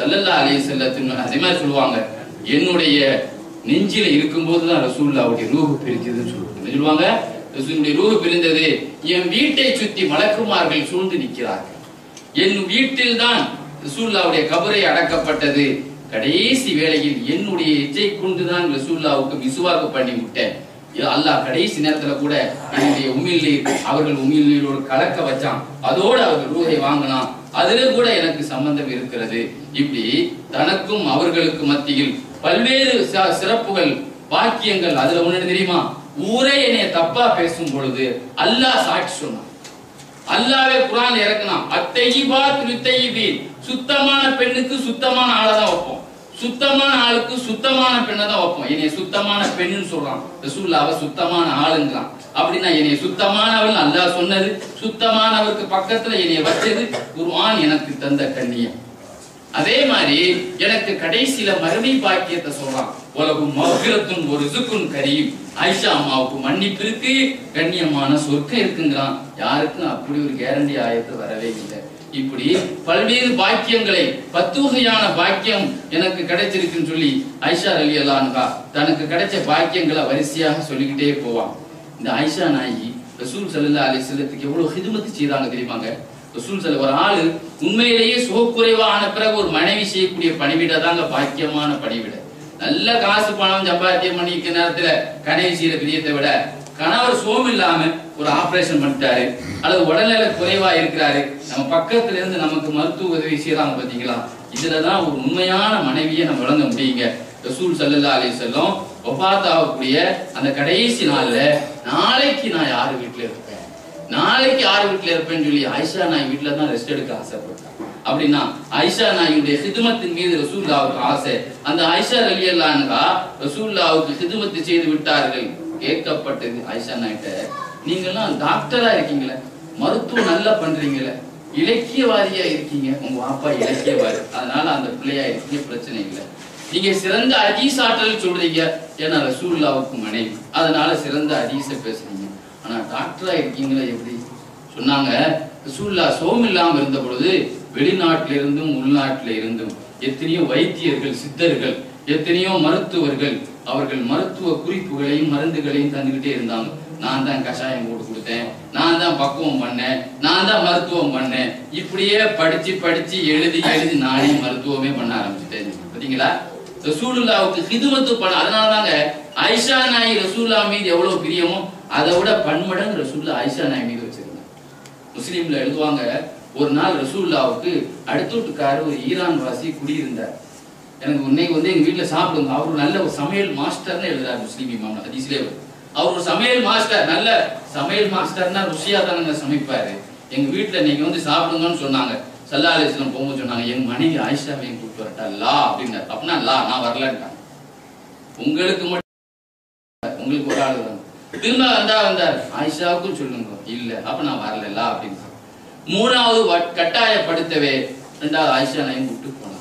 சல்லல்லா அலைஹி செல்லத்தின் அதே மாதிரி சொல்லுவாங்க என்னுடைய நெஞ்சில இருக்கும்போது தான் ரசூல்லாவுடைய ரூஹு பிரிஞ்சதுன்னு சொல்லுவாங்க என்ன சொல்லுவாங்க ரசூலுடைய ரூஹு பிரிந்தது என் வீட்டை சுத்தி மலக்குமார்கள் சூழ்ந்து நிற்கிறார்கள் என் வீட்டில் தான் ரசூல்லாவுடைய கபரை அடக்கப்பட்டது கடைசி வேளையில் என்னுடைய எச்சை கொண்டுதான் ரசூல்லாவுக்கு விசுவாக்கு பண்ணி விட்டேன் இது அல்லாஹ் கடைசி நேரத்துல கூட என்னுடைய உமிழ்நீர் அவர்கள் உமிழ்நீரோடு கலக்க வச்சான் அதோடு அவர்கள் ரூஹை வாங்கினான் அதுல கூட எனக்கு சம்பந்தம் இருக்கிறது இப்படி தனக்கும் அவர்களுக்கு மத்தியில் பல்வேறு ச- சிறப்புகள் வாக்கியங்கள் அதுல ஒண்ணு தெரியுமா ஊரே என்னைய தப்பா பேசும் பொழுது அல்லாஹ் சாட்சி சொன்னான் அல்லாவே குரான் இறக்குனான் அத்தையிபா துலித்தையிபீன் சுத்தமான பெண்ணுக்கு சுத்தமான ஆளை தான் வைப்போம் சுத்தமான ஆளுக்கு சுத்தமான பெண்ணை தான் வைப்போம் என்னைய சுத்தமான பெண்ணுன்னு சொல்றான் ரசூல்லாவை சுத்தமான ஆளுங்கிறான் அப்படின்னா என்னைய சுத்தமானவள் அல்லாஹ் சொன்னது சுத்தமானவருக்கு பக்கத்துல என்னைய வச்சது குர்ஆன் எனக்கு தந்த கண்ணியம் அதே மாதிரி எனக்கு கடைசியில மறுமை பாக்கியத்தை சொல்றான் உலகும் மகிரத்தும் ஒரு ரிசுக்குன் கரீம் ஆயிஷா அம்மாவுக்கு மன்னிப்பு இருக்கு கண்ணியமான சொர்க்கம் இருக்குங்கிறான் யாருக்கும் அப்படி ஒரு கேரண்டி ஆயத்து வரவே இல்லை இப்படி பல்வேறு பாக்கியங்களை பத்து வகையான பாக்கியம் எனக்கு கிடைச்சிருக்குன்னு சொல்லி ஐஷா அலி அல்லான்கா தனக்கு கிடைச்ச பாக்கியங்களை வரிசையாக சொல்லிக்கிட்டே போவான் இந்த ஆயிஷா நாயி ரசூல் சல்லா அலி செல்லத்துக்கு எவ்வளவு ஹிதுமத்து செய்தாங்க தெரியுமாங்க ரசூல் சல்ல ஒரு ஆளு உண்மையிலேயே சுகக்குறைவா ஆன பிறகு ஒரு மனைவி செய்யக்கூடிய பணிவிட தாங்க பாக்கியமான பணிவிட நல்ல காசு பணம் சம்பாத்தியம் பண்ணிக்க நேரத்துல கனவு செய்யற பிரியத்தை விட கணவர் சோம் இல்லாம ஒரு ஆபரேஷன் பண்ணிட்டாரு அல்லது உடல்நல குறைவா இருக்கிறாரு நம்ம பக்கத்துல இருந்து நமக்கு மருத்துவ உதவி செய்யறாங்க பாத்தீங்களா இதுலதான் ஒரு உண்மையான மனைவியை நம்ம வழங்க முடியுங்க ரசூல் சல்லல்லா அலைஹி வஸல்லம் வஃபாத் ஆகக்கூடிய அந்த கடைசி நாள்ல நாளைக்கு நான் யார் வீட்டுல இருப்பேன் நாளைக்கு யார் வீட்டுல இருப்பேன்னு சொல்லி ஆயிஷா நாய் வீட்டுல தான் ரெஸ்ட் எடுக்க ஆசைப்பட்டேன் அப்படின்னா ஆயிஷா நாயுடைய ஹிதுமத்தின் மீது ரசூல்லாவுக்கு ஆசை அந்த ஆயிஷா அலி அல்லான்கா ரசூல்லாவுக்கு ஹிதுமத்து செய்து விட்டார்கள் கேட்கப்பட்டது ஆயிஷா நாய்கிட்ட நீங்கெல்லாம் டாக்டரா இருக்கீங்களே மருத்துவம் நல்லா பண்றீங்களே இலக்கியவாதியா இருக்கீங்க உங்க வாப்பா இலக்கியவாதி அதனால அந்த பிள்ளையா இருக்கீங்க பிரச்சனை இல்லை நீங்க சிறந்த அதீஸ் ஆற்றல் சொல்றீங்க ஏன்னா ரசூல்லாவுக்கு மனைவி அதனால சிறந்த அதீஸ பேசுறீங்க ஆனா டாக்டரா இருக்கீங்களா எப்படி சொன்னாங்க ரசூல்லா சோம் இல்லாம இருந்த பொழுது வெளிநாட்டில இருந்தும் உள்நாட்டில இருந்தும் எத்தனையோ வைத்தியர்கள் சித்தர்கள் எத்தனையோ மருத்துவர்கள் அவர்கள் மருத்துவ குறிப்புகளையும் மருந்துகளையும் தந்துகிட்டே இருந்தாங்க நான் தான் கஷாயம் போட்டு கொடுத்தேன் நான் தான் பக்குவம் பண்ணேன் நான் தான் மருத்துவம் பண்ணேன் இப்படியே படிச்சு படிச்சு எழுதி எழுதி நானே மருத்துவமே பண்ண ஆரம்பிச்சிட்டேன் பாத்தீங்களா ரசூலுல்லாவுக்கு ஹிதுமத்து பண்ண அதனாலதாங்க ஆயிஷா நாய் ரசூல்லா மீது எவ்வளவு பிரியமோ அதை விட பன்மடங்கு ரசூல்லா ஆயிஷா நாய் மீது வச்சிருந்தாங்க முஸ்லீம்ல எழுதுவாங்க ஒரு நாள் ரசூல்லாவுக்கு அடுத்த வீட்டுக்காரர் ஒரு ஈரான் வாசி குடியிருந்தார் எனக்கு இன்னைக்கு வந்து எங்க வீட்டுல சாப்பிடுங்க அவர் ஒரு நல்ல ஒரு சமையல் மாஸ்டர்னு எழுதுறாரு முஸ்லீம் இமாம் ஹதீஸ்லயே வருது. அவர் ஒரு சமையல் மாஸ்டர் நல்ல சமையல் மாஸ்டர்னா ருசியா தானங்க சமைப்பாரு எங்க வீட்டுல நீங்க வந்து சாப்பிடுங்கன்னு சொன்னாங்க சல்லா அலிஸ்லாம் போகும்போது சொன்னாங்க என் மனைவி ஆயிஷாவையும் கூப்பிட்டு வரட்டா லா அப்படின்னாரு அப்படின்னா லா நான் வரலன்ட்டாங்க உங்களுக்கு மட்டும் உங்களுக்கு ஒரு ஆள் தான் திரும்ப வந்தா வந்தார் ஆயிஷாவுக்கும் சொல்லுங்க இல்ல அப்ப நான் வரல அப்படின்னு மூணாவது வட்- கட்டாயப்படுத்தவே ரெண்டாவது ஆயிஷா நாயும் கூப்பிட்டு போனாங்க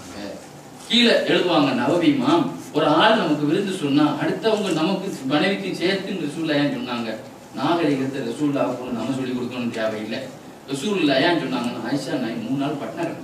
கீழே எழுதுவாங்க நவவிமாம் ஒரு ஆள் நமக்கு விருந்து சொன்னா அடுத்தவங்க நமக்கு மனைவிக்கு சேர்த்து ரசூல்லா ஏன் சொன்னாங்க நாகரிகத்தை ரசூல்லாவுக்கு நம்ம சொல்லி கொடுக்கணும்னு தேவையில்லை ரசூல்லா ஏன் சொன்னாங்கன்னா ஆயிஷா நாய் மூணு நாள் பட்னா இருந்தாங்க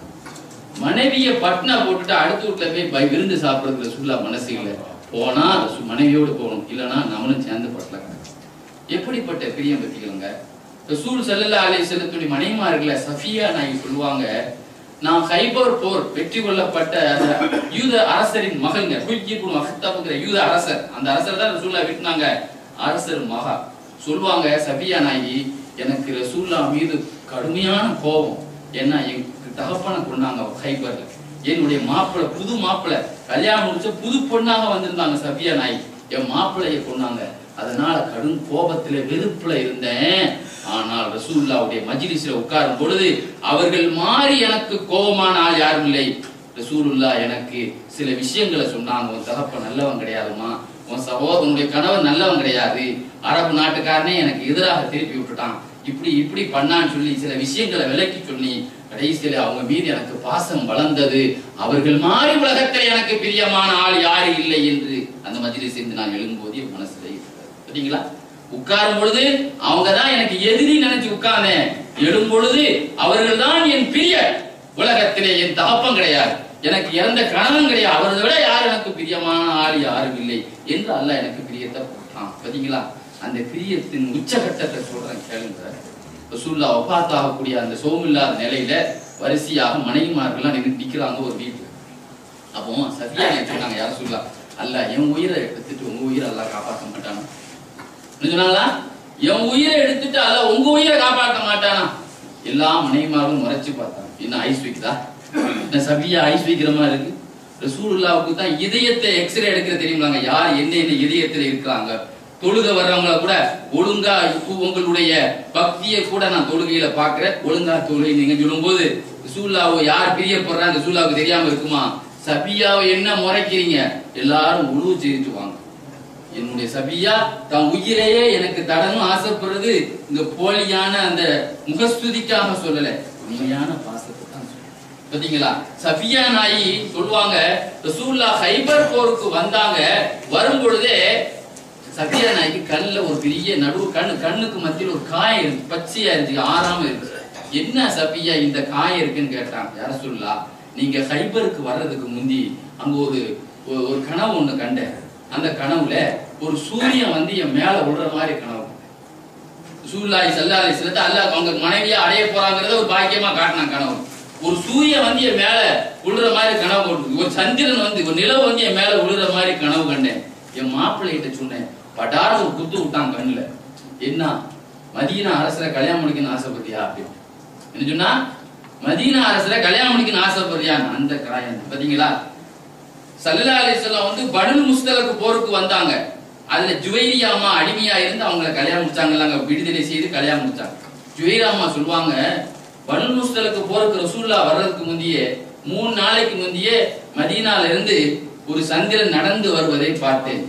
மனைவிய பட்னா போட்டுட்டு அடுத்த வீட்டுல போய் பை விருந்து சாப்பிடுறதுல ரசூல்லா மனசு இல்லை போனா ரசூ- மனைவியோடு போகணும் இல்லைன்னா நம்மளும் சேர்ந்து பட்டல எப்படிப்பட்ட பிரியம் பத்திக்கலங்க ரசூல் சல்லல்லா அலைஹி செல்லத்துடைய மனைமார்கள சஃபியா நாய் சொல்லுவாங்க நான் ஹைபர் போர் வெற்றி கொள்ளப்பட்ட அந்த யூத அரசரின் மகள்ங்க குய்கிபு மஹ்தப்ங்கிற யூத அரசர் அந்த அரசர் தான் ரசூல்லா விட்டுனாங்க அரசர் மகா சொல்லுவாங்க சஃபியா நாயி எனக்கு ரசூல்லா மீது கடுமையான கோபம் ஏன்னா எங்க தகப்பனை கொண்டாங்க ஹைபர்ல என்னுடைய மாப்பிள்ளை புது மாப்பிள்ளை கல்யாணம் முடிச்ச புது பொண்ணாக வந்திருந்தாங்க சஃபியா நாய் என் மாப்பிள்ளைய கொண்டாங்க அதனால கடும் கோபத்துல வெறுப்புல இருந்தேன் ஆனால் ரசூல்லாவுடைய மஜ்லிஸ்ல உட்காரும் பொழுது அவர்கள் மாறி எனக்கு கோபமான ஆள் யாரும் இல்லை ரசூலுல்லா எனக்கு சில விஷயங்களை சொன்னாங்க உன் தகப்ப நல்லவன் கிடையாதுமா உன் சகோதரனுடைய கணவன் நல்லவன் கிடையாது அரபு நாட்டுக்காரனே எனக்கு எதிராக திருப்பி விட்டுட்டான் இப்படி இப்படி பண்ணான்னு சொல்லி சில விஷயங்களை விளக்கி சொல்லி கடைசியில அவங்க மீது எனக்கு பாசம் வளர்ந்தது அவர்கள் மாறி உலகத்தில் எனக்கு பிரியமான ஆள் யாரு இல்லை என்று அந்த மஜ்லிஸ் இருந்து நான் எழும்போது என் மனசுல இருக்கிறது. பார்த்தீங்களா உட்காரும் பொழுது அவங்க தான் எனக்கு எதிரி நினைச்சு உட்கார்ந்தேன் எழும் பொழுது அவர்கள் தான் என் பிரிய உலகத்திலே என் தகப்பம் கிடையாது எனக்கு இறந்த கணவன் கிடையாது அவரை விட யார் எனக்கு பிரியமான ஆள் யாரும் இல்லை என்று அல்லாஹ் எனக்கு பிரியத்தை போட்டான் பாத்தீங்களா அந்த பிரியத்தின் உச்சகட்டத்தை சொல்றேன் கேளுங்க ரசூல்லா ஒப்பாத்தாகக்கூடிய அந்த சோமில்லாத நிலையில வரிசையாக மனைவிமார்கள்லாம் நின்று நிக்கிறாங்க ஒரு வீட்டுல அப்போ சஃபியா சொன்னாங்க யார சொல்லா அல்ல என் உயிரை எடுத்துட்டு உங்க உயிரை எல்லாம் காப்பாற்ற மாட்டானா என்ன சொன்னாங்களா என் உயிரை எடுத்துட்டு அல்ல உங்க உயிரை காப்பாற்ற மாட்டானா எல்லா மனைவிமாரும் முறைச்சு பார்த்தாங்க என்ன ஐஸ் வைக்குதா என்ன சஃபியா ஐஸ் வைக்கிற மாதிரி இருக்கு ரசூலுல்லாவுக்கு தான் இதயத்தை எக்ஸ்ரே எடுக்கிற தெரியுமாங்க யார் என்ன என்ன இதயத்துல இருக்கிறாங்க தொழுக வர்றவங்கள கூட ஒழுங்கா இப்போ உங்களுடைய பக்தியை கூட நான் தொழுகையில பாக்குறேன் ஒழுங்கா தொழுகை நீங்க சொல்லும்போது ரசூல்லாவை யார் பிரியப்படுறாங்க ரசூல்லாவுக்கு தெரியாம இருக்குமா சபியாவை என்ன முறைக்கிறீங்க எல்லாரும் உழுவு செய்துட்டு வாங்க என்னுடைய சபியா தன் உயிரையே எனக்கு தடணும் ஆசைப்படுறது இந்த போலியான அந்த முகஸ்துதிக்காக சொல்லல உண்மையான பாசத்தை தான் சொல்றேன். பாத்தீங்களா சபியா நாயி சொல்லுவாங்க ரசூல்லா ஹைபர் போருக்கு வந்தாங்க வரும் பொழுதே சபியா நாய்க்கு கண்ணுல ஒரு பெரிய நடுவு கண்ணு கண்ணுக்கு மத்தியில் ஒரு காயம் இருக்கு பச்சையா இருந்துச்சு ஆறாம இருக்கு என்ன சபியா இந்த காயம் இருக்குன்னு கேட்டாங்க யார சொல்லா நீங்க ஹைபருக்கு வர்றதுக்கு முந்தி அங்க ஒரு ஒரு- ஒரு கனவு ஒண்ணு கண்டேன் அந்த கனவுல ஒரு சூரியன் வந்து என் மேல விழுற மாதிரி கனவு சூல்லாய் சல்லாலை சிலத்தை அல்லாஹ் அவங்க மனைவியா அடைய போறாங்கிறத ஒரு பாக்கியமா காட்டினான் கனவு ஒரு சூரியன் வந்து என் மேல விழுற மாதிரி கனவு போட்டு ஒரு சந்திரன் வந்து ஒரு நிலவு வந்து என் மேல விழுற மாதிரி கனவு கண்டேன் என் மாப்பிள்ளைகிட்ட சொன்னேன் படார ஒரு குத்து விட்டான் கண்ணுல என்ன மதீனா அரசரை கல்யாணம் பண்ணிக்கணும்னு ஆசைப்பட்டியா அப்படின்னு என்ன சொன்னா மதீனா அரசரை கல்யாணம் பண்ணிக்கணும்னு ஆசைப்படுறியா அந்த காயம் பாத்தீங்களா சல்லா அலிஸ்லாம் வந்து பனுல் முஸ்தலுக்கு போருக்கு வந்தாங்க அதுல ஜுவைரியா அம்மா அடிமையா இருந்து அவங்கள கல்யாணம் முடிச்சாங்கல்லாங்க விடுதலை செய்து கல்யாணம் முடிச்சாங்க ஜுவைரியா அம்மா சொல்லுவாங்க பனுல் முஸ்தலுக்கு போருக்கு ரசூல்லா வர்றதுக்கு முந்தையே மூணு நாளைக்கு முந்தையே மதீனால இருந்து ஒரு சந்திரன் நடந்து வருவதை பார்த்தேன்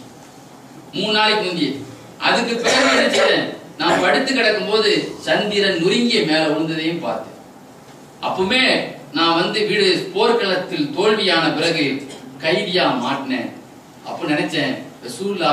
மூணு நாளைக்கு முந்தைய அதுக்கு பிறகு என்ன செய்தேன் நான் படுத்து கிடக்கும் போது சந்திரன் நுருங்கிய மேல விழுந்ததையும் பார்த்தேன் அப்பவுமே நான் வந்து வீடு போர்க்களத்தில் தோல்வியான பிறகு கைதியா மாட்டினேன் அப்ப நினைச்சேன் ரசூல்லா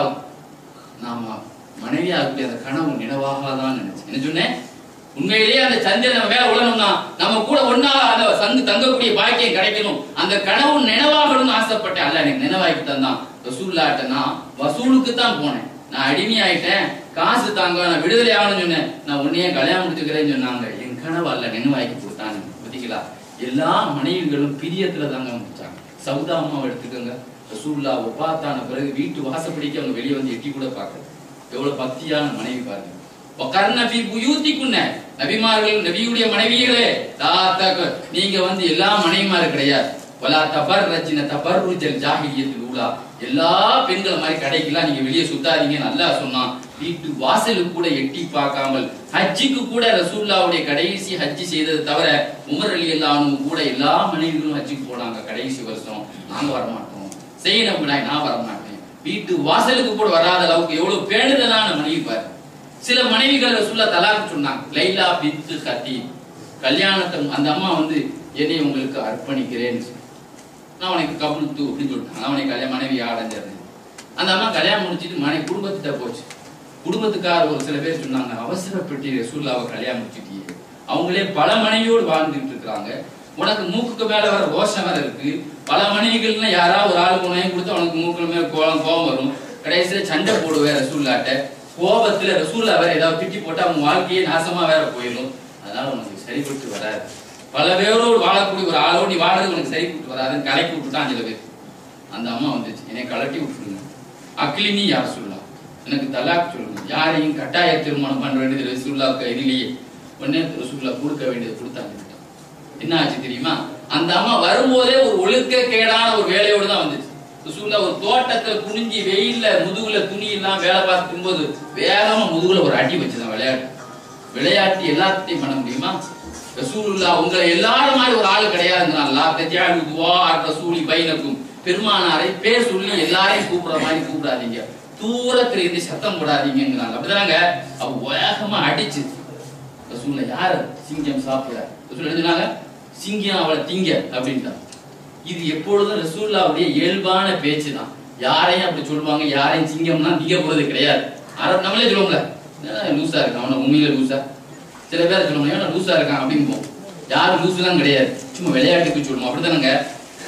நாம மனைவியா இருக்கக்கூடிய அந்த கனவு நினைவாக தான் நினைச்சேன் என்ன சொன்னேன் உண்மையிலேயே அந்த சந்திரன் நம்ம மேல உழணும்னா நம்ம கூட ஒன்னா அந்த சங்கு தங்கக்கூடிய பாக்கியம் கிடைக்கணும் அந்த கனவு நினைவாகணும்னு ஆசைப்பட்டேன் அல்ல எனக்கு நினைவாக்கி தந்தான் ரசூல்லாட்ட நான் வசூலுக்கு தான் போனேன் நான் அடிமையாயிட்டேன் காசு தாங்க நான் விடுதலை ஆகணும்னு சொன்னேன் நான் உன்னையே கல்யாணம் முடிச்சுக்கிறேன்னு சொன்னாங்க என் கனவு அல்ல நினைவாக்கி கொடுத்தாங்க பாத்தீங்களா எல்லா மனைவிகளும் பிரியத்துல தாங்க முடிச்சாங்க சவுதா அம்மாவை எடுத்துக்கோங்க ரசூல்லா ஒப்பாத்தான பிறகு வீட்டு வாசப்படிக்கு அவங்க வெளியே வந்து எட்டி கூட பார்க்கல எவ்வளவு பக்தியான மனைவி பாருங்க உட்கார்ன பி புயூத்திக்குன்ன நபிமார்கள் நபியுடைய மனைவிகளே தாத்தா நீங்க வந்து எல்லா மனைவிமாரும் கிடையாது வலா தபர் ரச்சின தபர் ருஜல் ஜாகிலியத்தில் ஊலா எல்லா பெண்கள் மாதிரி கடைக்கெல்லாம் நீங்க வெளியே சுத்தாதீங்கன்னு அல்லாஹ் சொன்னான் வீட்டு வாசலுக்கு கூட எட்டி பார்க்காமல் ஹஜ்ஜிக்கு கூட ரசூல்லாவுடைய கடைசி ஹஜ்ஜி செய்ததை தவிர உமர் அலி அல்லானும் கூட எல்லா மனைவிகளும் ஹஜ்ஜிக்கு போனாங்க கடைசி வருஷம் நாங்க வரமாட்டோம் செய்யணும் விடாய் நான் வரமாட்டேன் வீட்டு வாசலுக்கு கூட வராத அளவுக்கு எவ்வளவு பேணுதலான மனைவி பாரு சில மனைவிகள் ரசூல்லா தலாக்கு சொன்னாங்க லைலா பித்து கத்தி கல்யாணத்தை அந்த அம்மா வந்து என்னை உங்களுக்கு அர்ப்பணிக்கிறேன்னு சொல்லி. நான் உனக்கு கபுல் தூ அப்படின்னு சொல்லிட்டாங்க அவனை கல்யாணம் மனைவி அடைஞ்சது அந்த அம்மா கல்யாணம் முடிச்சிட்டு மனைவி குடும்பத்திட்ட போச்சு குடும்பத்துக்கார ஒரு சில பேர் சொன்னாங்க அவசரப்பட்டு ரசூல்லாவை கல்யாணம் முடிச்சிட்டியே அவங்களே பல மனைவியோடு வாழ்ந்துட்டு இருக்கிறாங்க உனக்கு மூக்குக்கு மேல வர ரோஷம் வேற இருக்கு பல மனைவிகள்னா யாராவது ஒரு ஆளுக்கு உணவு கொடுத்து அவனுக்கு மூக்குல மேல கோலம் கோபம் வரும் கடைசியில சண்டை போடுவேன் ரசூல்லாட்ட கோபத்துல ரசூல்லா வேற ஏதாவது திட்டி போட்டு அவங்க வாழ்க்கையே நாசமா வேற போயிடும் அதனால உனக்கு சரிப்பட்டு வராது பல பேரோடு வாழக்கூடிய ஒரு ஆளோடு நீ வாழறது உனக்கு சரிப்பட்டு வராதுன்னு கலக்கி விட்டுட்டான் சில பேர் அந்த அம்மா வந்துச்சு என்னை கலட்டி விட்டுருங்க அக்லினி யார் சொல்லலாம் எனக்கு தலாக் சொல்லுங்க யாரையும் கட்டாய திருமணம் பண்ண வேண்டியது ரசூல்லாவுக்கு இதுலயே உடனே ரசூல்லா கொடுக்க வேண்டியது கொடுத்தாங்க என்ன ஆச்சு தெரியுமா அந்த அம்மா வரும்போதே ஒரு ஒழுக்க கேடான ஒரு வேலையோடு தான் வந்துச்சு ரசூல்லா ஒரு தோட்டத்தை குனிஞ்சி வெயில்ல முதுகுல துணி எல்லாம் வேலை பார்க்கும் போது வேகமா முதுகுல ஒரு அடி வச்சுதான் விளையாட்டு விளையாட்டு எல்லாத்தையும் பண்ண முடியுமா ரசூலுல்லா உங்களை எல்லாரும் மாதிரி ஒரு ஆள் கிடையாதுங்களா தஜாலு துவா ரசூலி பைனக்கும் பெருமானாரை பேர் சொல்லி எல்லாரையும் கூப்பிடுற மாதிரி கூப்பிடாதீங்க தூரத்துல இருந்து சத்தம் போடாதீங்கிறாங்க அப்படிதாங்க அவ வேகமா அடிச்சு ரசூல்ல யாரு சிங்கம் சாப்பிட ரசூல் என்ன சொன்னாங்க சிங்கம் அவளை திங்க அப்படின்ட்டான் இது எப்பொழுதும் ரசூல்லாவுடைய இயல்பான பேச்சு தான் யாரையும் அப்படி சொல்லுவாங்க யாரையும் சிங்கம்னா திங்க போறது கிடையாது அரபு நம்மளே சொல்லுவோம்ல என்னடா லூசா இருக்கான் அவன உண்மையில லூசா சில பேர் சொல்லுவாங்க ஏன்னா லூசா இருக்கான் அப்படிம்போம் யாரும் லூசுலாம் கிடையாது சும்மா விளையாட்டுக்கு சொல்லுவோம் அப்படிதானங்க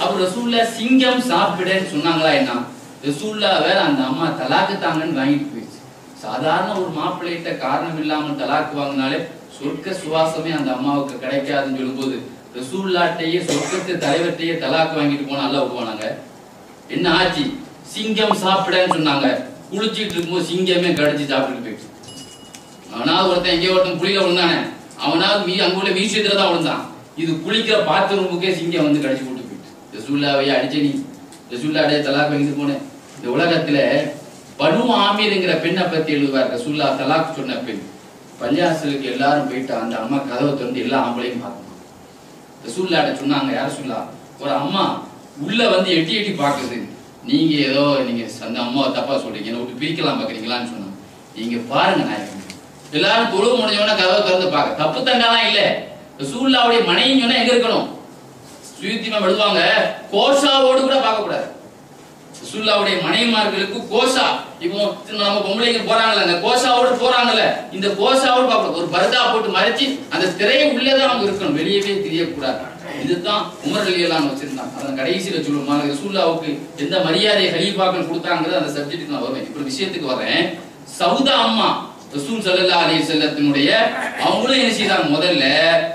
அப்ப ரசூல்லா சிங்கம் சாப்பிடன்னு சொன்னாங்களா என்ன ரசூல்லா வேற அந்த அம்மா தலாக்கு தாங்கன்னு வாங்கிட்டு போயிடுச்சு சாதாரண ஒரு மாப்பிள்ளைகிட்ட காரணம் இல்லாமல் தலாக்கு வாங்கினாலே சொர்க்க சுவாசமே அந்த அம்மாவுக்கு கிடைக்காதுன்னு சொல்லும்போது ரசூல்லாட்டையே சொர்க்கத்து தலைவர்கிட்டயே தலாக்கு வாங்கிட்டு போனா அல்ல விடுவானாங்க என்ன ஆச்சு சிங்கம் சாப்பிடன்னு சொன்னாங்க குளிச்சிட்டு இருக்கும்போது சிங்கமே கடிச்சு சாப்பிட்டு போயிடுச்சு அவனாவது ஒருத்தன் எங்கேயோ ஒருத்தன் குழியில விழுந்தானே அவனாவது மீ அங்க உள்ள மியூசியத்துல தான் விழுந்தான் இது குளிக்கிற பாத்ரூமுக்கே சிங்கம் வந்து கடிச்சு போட்டு போயிட்டு ரசூல்லாவையே அடிச்ச நீ ரசூல்லாடைய தலாக் வாங்கிட்டு போனேன் இந்த உலகத்துல பனு ஆமீர்ங்கிற பெண்ணை பத்தி எழுதுவார் ரசூல்லா தலாக் சொன்ன பெண் பள்ளியாசலுக்கு எல்லாரும் போயிட்டு அந்த அம்மா கதவை திறந்து எல்லா ஆம்பளையும் பார்க்கணும் ரசூல்லாட்ட சொன்னாங்க யார் சொல்லா ஒரு அம்மா உள்ள வந்து எட்டி எட்டி பாக்குது நீங்க ஏதோ நீங்க அந்த அம்மாவை தப்பா சொல்றீங்க என்னை விட்டு பிரிக்கலாம் பாக்குறீங்களான்னு சொன்னாங்க நீங்க பாருங்க நாயகம் எல்லாரும் தொழு முடிஞ்சவன கதவை திறந்து பார்க்க தப்பு தண்டாலாம் இல்ல ரசூல்லாவுடைய மனைவின்னு சொன்னா எங்க இருக்கணும் சுயுத்திமா எழுதுவாங்க கோஷாவோடு கூட பார்க்க கூடாது ரசூல்லாவுடைய மனைவிமார்களுக்கு கோஷா இப்போ நம்ம பொம்பளைங்க போறாங்கல்ல அந்த கோஷாவோட போறாங்கல்ல இந்த கோஷாவோட பார்க்க ஒரு பர்தா போட்டு மறைச்சு அந்த திரையை உள்ளதான் அவங்க இருக்கணும் வெளியவே தெரியக்கூடாது இதுதான் உமர் அலி எல்லாம் வச்சிருந்தாங்க அதன் கடைசியில சொல்லுவாங்க ரசூல்லாவுக்கு எந்த மரியாதை ஹலீஃபாக்கள் கொடுத்தாங்கிறது அந்த சப்ஜெக்ட்டுக்கு நான் வருவேன் இப்ப விஷயத்துக்கு வரேன் சவுதா அம்மா ரசூல் சல்லல்லா அலி செல்லத்தினுடைய அவங்களும் என்ன செய்தாங்க முதல்ல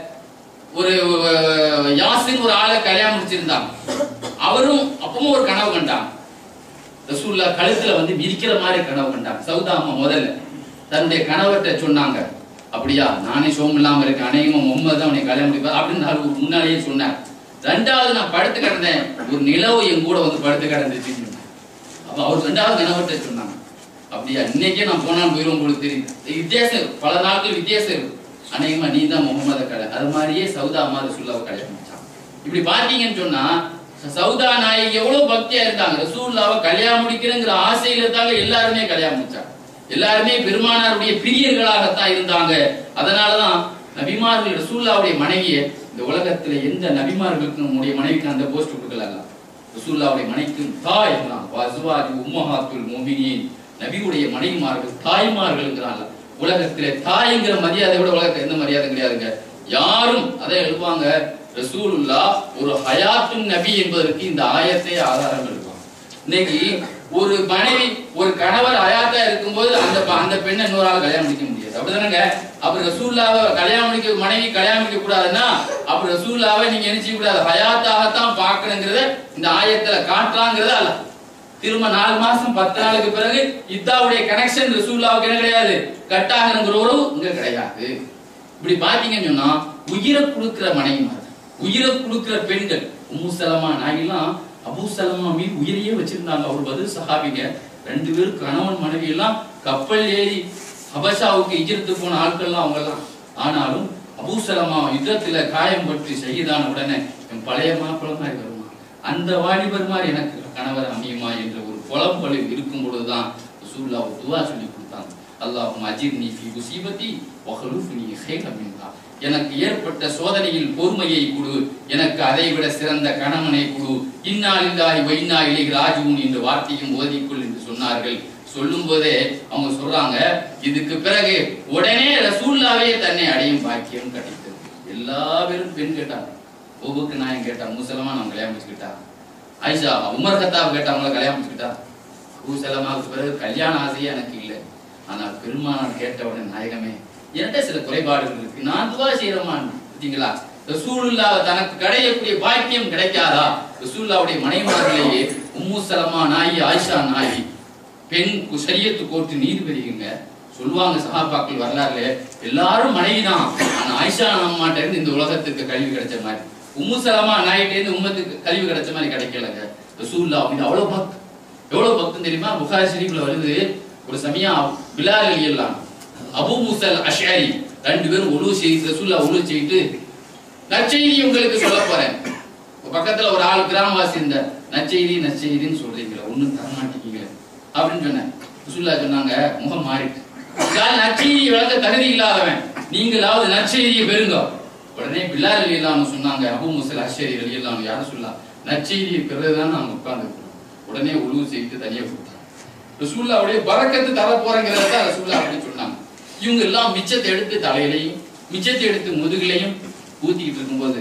ஒரு அஹ், யாசின் ஒரு ஆளை கல்யாணம் முடிச்சிருந்தாங்க அவரும் அப்பவும் ஒரு கனவு கண்டாங்க ரசூல்லா கழுத்துல வந்து விரிக்கிற மாதிரி கனவு கண்டாங்க சவுதா அம்மா முதல்ல தன்னுடைய கணவர்கிட்ட சொன்னாங்க அப்படியா நானே சோம் இல்லாம இருக்கேன் அநேகமா முகமது தான் உன்னை கல்யாணம் முடிப்பார் அப்படின்னு நான் ஒரு முன்னாடியே சொன்னேன் ரெண்டாவது நான் படுத்து கிடந்தேன் ஒரு நிலவு என் கூட வந்து படுத்து கிடந்துச்சுன்னு சொன்னேன். அப்ப அவர் ரெண்டாவது கணவர்கிட்ட சொன்னாங்க அப்படியா இன்னைக்கே நான் போனாலும் போயிடும் உங்களுக்கு தெரியும் வித்தியாசம் இருக்கு. பல நாட்கள் வித்தியாசம் இருக்கு அநேகமா நீ தான் முகமது கடை அது மாதிரியே சவுதா அம்மா ரசூல்லாவை கல்யாணம் முடிச்சாங்க இப்படி பாத்தீங்கன்னு சொன்னா சவுதா நாயகி எவ்வளவு பக்தியா இருந்தாங்க ரசூல்லாவை கல்யாணம் முடிக்கிறேங்கிற ஆசையில தாங்க எல்லாருமே கல்யாணம் முடிச்சாங்க எல்லாருமே பெருமானாருடைய பிரியர்களாகத்தான் இருந்தாங்க அதனாலதான் நபிமார்கள் ரசூல்லாவுடைய மனைவியை இந்த உலகத்துல எந்த நபிமார்களுக்கும் நம்முடைய மனைவிக்கு அந்த போஸ்ட் கொடுக்கல ரசூல்லாவுடைய மனைக்கும் தாய் வசுவாதி உம்மஹாத்துல் மோமினியின் நபியுடைய மனைவிமார்கள் தாய்மார்கள்ங்கிறாங்க உலகத்திலே தாய்ங்கிற மரியாதை விட உலகத்துல எந்த மரியாதை கிடையாதுங்க யாரும் அதை எழுதுவாங்க ரசூலுல்லா ஒரு ஹயாத்துன் நபி என்பதற்கு இந்த ஆயத்தை ஆதாரம் எழுதுவாங்க இன்னைக்கு ஒரு மனைவி ஒரு கணவர் ஹயாத்தா இருக்கும்போது அந்த ப- அந்த பெண்ணை இன்னொரு ஆள் கல்யாணம் முடிக்க முடியாது அப்படிதானங்க அப்ப ரசூல்லாவை கல்யாணம் முடிக்க மனைவி கல்யாணம் முடிக்க கூடாதுன்னா அப்ப ரசூல்லாவை நீங்க என்ன செய்யக்கூடாது ஹயாத்தாகத்தான் பார்க்கணுங்கிறத இந்த ஆயத்துல காட்டுறாங்கிறத அல்ல திரும்ப நாலு மாசம் பத்து நாளுக்கு பிறகு இத்தாவுடைய கனெக்ஷன் ரசூல்லாவுக்கு என்ன கிடையாது கட்டாகங்கிற உறவு இங்க கிடையாது இப்படி பாத்தீங்கன்னு சொன்னா உயிரை கொடுக்கிற மனைவிமார் உயிரை கொடுக்கிற பெண்கள் உம்மு சலமா நாயெல்லாம் அபூ சலமா மீது உயிரையே வச்சிருந்தாங்க அவர் பதில் சஹாபிங்க ரெண்டு பேரும் கணவன் மனைவி எல்லாம் கப்பல் ஏறி ஹபஷாவுக்கு இஜிரத்து போன ஆட்கள்லாம் அவங்க எல்லாம் ஆனாலும் அபூ சலமா யுத்தத்துல காயம் பற்றி ஷஹீதான உடனே என் பழைய மாப்பிள்ளை மாதிரி வருமா அந்த வாலிபர் மாதிரி எனக்கு கணவர் அமையுமா என்ற ஒரு புலம்பலில் இருக்கும் பொழுதுதான் ரசூலுல்லாஹ் ஒரு துவா சொல்லி கொடுத்தாங்க அல்லாஹும் அஜிர்னி ஃபி முசீபத்தி வஹலுஃப்னி ஹைரம் மின்ஹா எனக்கு ஏற்பட்ட சோதனையில் பொறுமையை கொடு எனக்கு அதை விட சிறந்த கணவனை கொடு இன்னா லில்லாஹி வ இன்னா இலைஹி ராஜிஊன் என்ற வார்த்தையும் ஓதிக்கொள் என்று சொன்னார்கள் சொல்லும் போதே அவங்க சொல்றாங்க இதுக்கு பிறகு உடனே ரசூல்லாவே தன்னை அடையும் பாக்கியம் கிடைத்தது எல்லா பேரும் பெண் கேட்டாங்க ஒவ்வொருக்கு நான் கேட்டா முசலமா நான் கல்யாணம் வச்சுக்கிட்டா ஆயிஷா உமர் கத்தாவை கேட்டா அவங்கள கல்யாணம் வச்சுக்கிட்டா அபூ சலமாவுக்கு பிறகு கல்யாண ஆசையே எனக்கு இல்லை ஆனால் பெருமானார் கேட்ட உடனே நாயகமே என்கிட்ட சில குறைபாடுகள் இருக்கு நான் துவா செய்யறமான்னு பார்த்தீங்களா ரசூலுல்லா தனக்கு கிடைக்கக்கூடிய பாக்கியம் கிடைக்காதா ரசூலுல்லாவுடைய மனைவிமார்களையே உம்மு சலமா நாயி ஆயிஷா நாயி பெண் கு- ஷரியத்து கோர்ட்டு நீதிபதிங்க சொல்லுவாங்க சஹாபாக்கள் வரலாறுல எல்லாரும் மனைவிதான் ஆனா ஆயிஷா அம்மாட்ட இருந்து இந்த உலகத்துக்கு கல்வி கிடைச்ச மாதிரி உம்மு சலமா நாயிட்ட இருந்து உம்மத்துக்கு கல்வி கிடைச்ச மாதிரி கிடைக்கலங்க ரசூல்லா அப்படின்னு அவ்வளவு பக்த் எவ்வளவு பக்தம் தெரியுமா புகாரி ஷரீஃப்ல வருது ஒரு சமயம் பிலால் அலியல்லாம் அபூ முசல் அஷாரி ரெண்டு பேரும் உழு செய்து ரசூல்லா உழு செய்து நற்செய்தி உங்களுக்கு சொல்ல போறேன் இப்ப பக்கத்துல ஒரு ஆள் கிராமவாசி இந்த நற்செய்தி நற்செய்தின்னு சொல்றீங்களே ஒண்ணும் தர மாட்டேங்கிறீங்களே அப்படின்னு சொன்னேன் ரசூல்லா சொன்னாங்க முகம் மாறிட்டு "யார் நற்செய்தியை வழங்க தகுதி இல்லாதவன் நீங்களாவது நற்செய்தியை பெறுங்க உடனே பில்லார் அலி இல்லாம சொன்னாங்க அபு முசல் அஷரி அலி இல்லாம யாரும் சொல்லா நற்செய்தியை பெறதுதான் நாங்க உட்கார்ந்து உடனே உழுவு செய்து தனியா கொடுத்தாங்க ரசூல்லாவுடைய பறக்கத்து தர போறங்கிறத தான் ரசூல்லா அப்படி சொன்னாங்க இவங்க எல்லாம் மிச்சத்தை எடுத்து தலையிலையும் மிச்சத்தை எடுத்து முதுகிலையும் ஊத்திக்கிட்டு இருக்கும்போது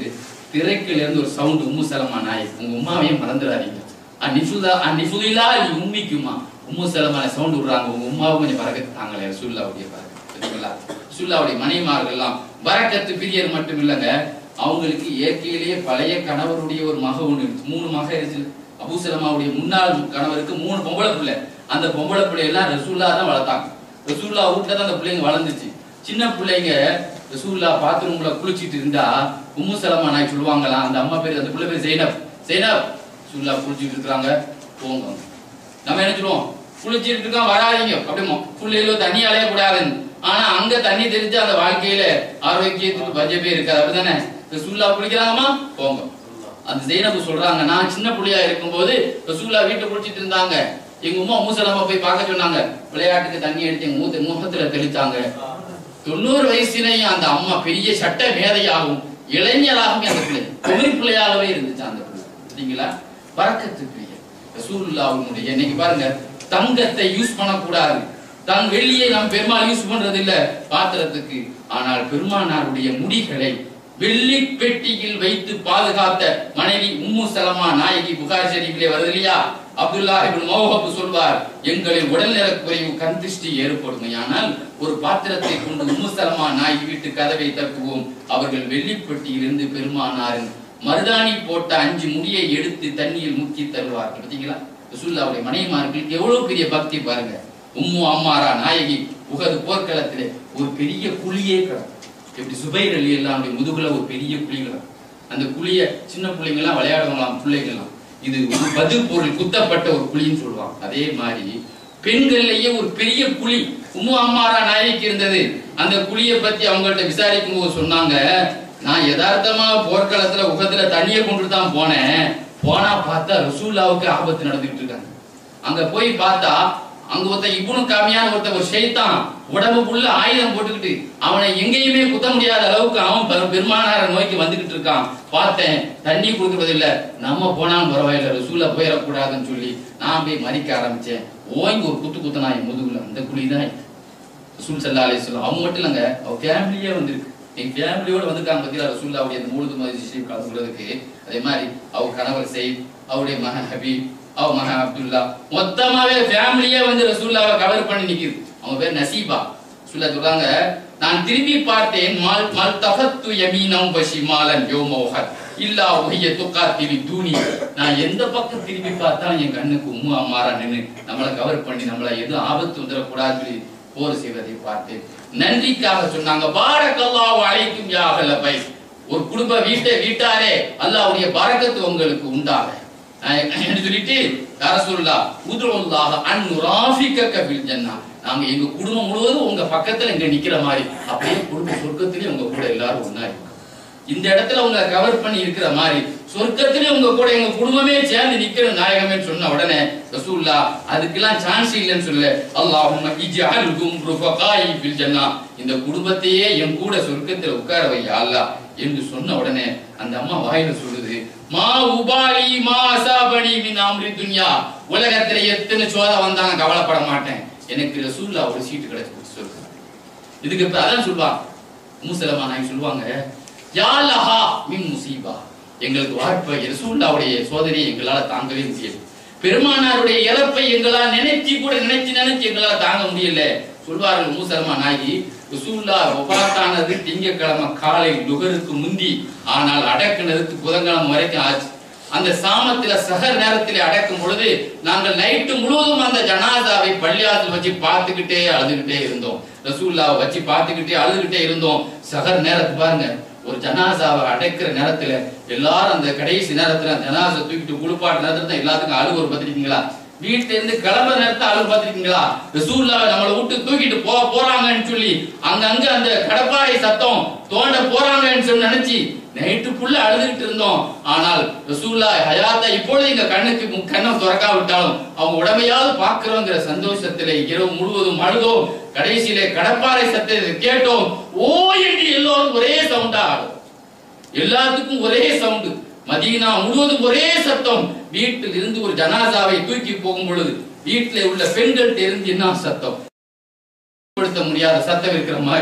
திரைக்குல இருந்து ஒரு சவுண்ட் உம்மு சலமா நாய் உங்க உமாவையும் மறந்துடாதீங்க அந்நிஃபுதா அந்நிஃபுதிலா உம்மிக்குமா உம்மு சலமான சவுண்ட் விடுறாங்க உங்க உமாவை கொஞ்சம் பறக்கத்து தாங்களே ரசூல்லாவுடைய பறக்கத்து சரிங்களா ரசூல்லாவுடைய மனைவிமார்கள்லாம் பறக்கத்து பிரியர் மட்டும் இல்லைங்க அவங்களுக்கு இயற்கையிலேயே பழைய கணவருடைய ஒரு மக ஒண்ணு இருந்துச்சு. மூணு மக இருந்துச்சு அபூசலமாவுடைய முன்னாள் கணவருக்கு மூணு பொம்பளை பிள்ளை அந்த பொம்பளை பிள்ளையெல்லாம் ரசூல்லா தான் வளர்த்தாங்க ரசூல்லா வீட்டுல தான் அந்த பிள்ளைங்க வளர்ந்துச்சு சின்ன பிள்ளைங்க ரசூல்லா பாத்ரூம்ல குளிச்சிட்டு இருந்தா உம்மு சலமா நாய் சொல்லுவாங்களாம் அந்த அம்மா பேர் அந்த பிள்ளை பேர் ஜெய்னப் ஜெய்னப் ரசூல்லா குளிச்சிட்டு இருக்காங்க போங்க நம்ம என்ன சொல்லுவோம் குளிச்சிட்டு இருக்கோம் வராதீங்க அப்படிமோ பிள்ளைகளோ தண்ணி அலைய கூடாதுன்னு ஆனா அங்க தண்ணி தெரிஞ்சு அந்த வாழ்க்கையில ஆரோக்கியத்துக்கு பட்ஜெட்டே இருக்காது அப்படிதானே ரசூல்லா குளிக்கிறாங்கம்மா போங்க அந்த ஜெயினபு சொல்றாங்க நான் சின்ன புள்ளையா இருக்கும்போது ரசூல்லா வீட்டுல குளிச்சிட்டு இருந்தாங்க எங்க உமா மூசலமா போய் பார்க்க சொன்னாங்க விளையாட்டுக்கு தண்ணி எடுத்து எங்க மூத்த முகத்துல தெளித்தாங்க தொண்ணூறு வயசுலயும் அந்த அம்மா பெரிய சட்ட மேதையாகவும் இளைஞராகவும் அந்த பிள்ளை குமரி பிள்ளையாகவே இருந்துச்சு அந்த பிள்ளை சரிங்களா பறக்கத்து பிள்ளை ரசூலுல்லாவுடைய இன்னைக்கு பாருங்க தங்கத்தை யூஸ் பண்ணக்கூடாது தங் வெள்ளியை நாம் பெருமாள் யூஸ் பண்றது இல்ல பாத்திரத்துக்கு ஆனால் பெருமானாருடைய முடிகளை வெள்ளி பெட்டியில் வைத்து பாதுகாத்த மனைவி உம்மு சலமா நாயகி புகார் ஷரீஃபிலே வருது இல்லையா அப்துல்லா இப்னு மௌஹப் சொல்வார் எங்களின் உடல்நல குறைவு கண் திருஷ்டி ஏற்படுமையானால் ஒரு பாத்திரத்தை கொண்டு உம்மு சலமா நாயகி வீட்டு கதவை தட்டுவோம் அவர்கள் வெள்ளிப்பெட்டியிலிருந்து பெருமானாரின் மருதாணி போட்ட அஞ்சு முடியை எடுத்து தண்ணியில் முக்கி தருவார்கள் பார்த்தீங்களா ரசூல்லாவுடைய மனைவிமார்களுக்கு எவ்வளவு பெரிய பக்தி பாருங்க உம்மு அம்மாரா நாயகி உகது போர்க்களத்திலே ஒரு பெரிய குழியே கிடக்கும் எப்படி சுபைர் அலி எல்லாம் முதுகுல ஒரு பெரிய குழி கிடக்கும் அந்த குழிய சின்ன பிள்ளைங்க எல்லாம் விளையாடுவாங்களாம் பிள்ளைங்களாம் இது ஒரு பதில் பொருள் குத்தப்பட்ட ஒரு குழின்னு சொல்லுவாங்க அதே மாதிரி பெண்கள்லயே ஒரு பெரிய குழி உம்மு அம்மாரா நாயகி இருந்தது அந்த குழியை பத்தி அவங்கள்ட்ட விசாரிக்கும் போது சொன்னாங்க நான் யதார்த்தமா போர்க்களத்துல உகத்துல தண்ணியை கொண்டு தான் போனேன் போனா பார்த்தா ரசூல்லாவுக்கு ஆபத்து நடந்துட்டு இருக்காங்க அங்க போய் பார்த்தா அங்க ஒருத்தன் இப்னு காமியான ஒருத்தன் ஒரு ஷைத்தான் உடம்பு புள்ள ஆயுதம் போட்டுக்கிட்டு அவனை எங்கேயுமே குத்த முடியாத அளவுக்கு அவன் பெரு- பெருமானார நோக்கி வந்துகிட்டு இருக்கான் பார்த்தேன் தண்ணி கொடுக்கறது இல்ல நம்ம போனாலும் பரவாயில்ல ரசூலா போயிடக்கூடாதுன்னு சொல்லி நான் போய் மறிக்க ஆரம்பிச்சேன் ஓங்கி ஒரு குத்து குத்தனா என் முதுகுல அந்த குழிதான் ரசூல் சல்லா அலிஸ்லாம் அவங்க மட்டும் இல்லைங்க அவ ஃபேமிலியே வந்திருக்கு எங்க ஃபேமிலியோட வந்திருக்காங்க பத்தியா ரசூல்லாவுடைய அந்த மூழுது மதி ஸ்ரீ கலந்துக்கிறதுக்கு அதே மாதிரி அவ கணவர் செயித் அவருடைய மகன் ஹபீப் அவ மகன் அப்துல்லா மொத்தமாவே ஃபேமிலியே வந்து ரசூல்லாவை கவர் பண்ணி நிக்குது அவங்க பேர் நசீபா ரசூல்லா சொல்றாங்க நான் திரும்பி பார்த்தேன் மல் மல் தகத்து யமீனம் பஷிமாலன் யோமோஹத் இல்லா ஒஹிய துக்காத்திவி தூணி நான் எந்த பக்கம் திரும்பி பார்த்தாலும் என் கண்ணுக்கு உம்மு அம்மாரா நின்னு நம்மளை கவர் பண்ணி நம்மள எதுவும் ஆபத்து வந்துடக்கூடாதுன்னு சொல்லி போர் செய்வதை பார்த்தேன் நன்றிக்காக சொன்னாங்க பாரக்கல்லாஹு அலைக்கும் யா அஹ்ல பைத் ஒரு குடும்ப வீட்டை வீட்டாரே அல்லாஹ்வுடைய பரக்கத்து உங்களுக்கு உண்டாக நான் என்ன சொல்லிட்டு ரசூலுல்லாஹ் உதுல்லாஹ் அன் நுராஃபிகக பில் ஜன்னா நாங்க எங்க குடும்பம் முழுவதும் உங்க பக்கத்துல இங்க நிக்கிற மாதிரி அப்படியே குடும்ப சொர்க்கத்திலே உங்க கூட எல்லாரும் ஒண்ணா இருக்கோம் இந்த இடத்துல உங்களை கவர் பண்ணி இருக்கிற மாதிரி சொர்க்கத்திலே உங்க கூட எங்க குடும்பமே சேர்ந்து நிக்கிற நாயகமே சொன்ன உடனே ரசூல்லா அதுக்கெல்லாம் சான்ஸ் இல்லைன்னு சொல்ல அல்லாஹும்ம இஜ்அல்ஹும் ருஃபகாஇ ஃபில் ஜன்னா இந்த குடும்பத்தையே என் கூட சொர்க்கத்துல உட்கார வை யா அல்லாஹ் என்று சொன்ன உடனே அந்த அம்மா வாயில சொல்லுது மா உபாலி மா அசாபனி மின் அம்ரி துன்யா உலகத்துல எத்தனை சோதனை வந்தாங்க கவலைப்பட மாட்டேன் எனக்கு ரசூல்லா ஒரு சீட்டு கிடைச்சு சொல்லுங்க இதுக்கு இப்ப அதான் சொல்லுவாங்க மூசலமா நாயகி சொல்லுவாங்க யா லஹா மின் முசீபா எங்களுக்கு வாய்ப்பை ரசூல்லாவுடைய சோதனையை எங்களால தாங்கவே முடியல பெருமானாருடைய இறப்பை எங்களால் நினைச்சு கூட நினைச்சு நினைச்சு எங்களால தாங்க முடியல சொல்வார்கள் மூசலமா நாயகி ரசூல்லா ஒபாத்தானது திங்கட்கிழமை காலை லுகருக்கு முந்தி ஆனால் அடக்குனதுக்கு புதன்கிழமை வரைக்கும் ஆச்சு அந்த சாமத்தில சகர் நேரத்திலே அடக்கும் பொழுது நாங்கள் நைட்டு முழுவதும் அந்த ஜனாதாவை பள்ளியாத்தில் வச்சு பார்த்துக்கிட்டே அழுதுகிட்டே இருந்தோம் ரசூல்லாவை வச்சு பார்த்துக்கிட்டே அழுதுகிட்டே இருந்தோம் சகர் நேரத்து பாருங்க ஒரு ஜனாசாவை அடைக்கிற நேரத்துல எல்லாரும் அந்த கடைசி நேரத்துல அந்த ஜனாசை தூக்கிட்டு குளிப்பாட்டு நேரத்துல தான் எல்லாத்துக்கும் அழுகு ஒரு பார்த்திருக்கீங்களா வீட்டுல இருந்து கிளம்புற நேரத்தை அழுகு பார்த்திருக்கீங்களா ரசூல்லாவை நம்மளை விட்டு தூக்கிட்டு போ போறாங்கன்னு சொல்லி அங்கங்க அந்த கடப்பாறை சத்தம் தோண்ட போறாங்கன்னு சொல்லி நினைச்சு நைட்டு ஃபுல்லா அழுதுகிட்டு இருந்தோம் ஆனால் ரசூல்லா ஹயாத்தா இப்பொழுது எங்க கண்ணுக்கு மு- கண்ணை திறக்கா விட்டாலும் அவங்க உடமையாவது பாக்குறோங்கிற சந்தோஷத்திலே இரவு முழுவதும் அழுதோம் கடைசியிலே கடப்பாறை சத்தத்தை கேட்டோம் ஓ என்று எல்லோரும் ஒரே சவுண்டா ஆடும் எல்லாத்துக்கும் ஒரே சவுண்டு மதீனா முழுவதும் ஒரே சத்தம் வீட்டில் இருந்து ஒரு ஜனாசாவை தூக்கி போகும் பொழுது வீட்டில் உள்ள பெண்கள்ட்ட இருந்து என்ன சத்தம் படுத்த முடியாத சத்தம் இருக்கிற மாதிரி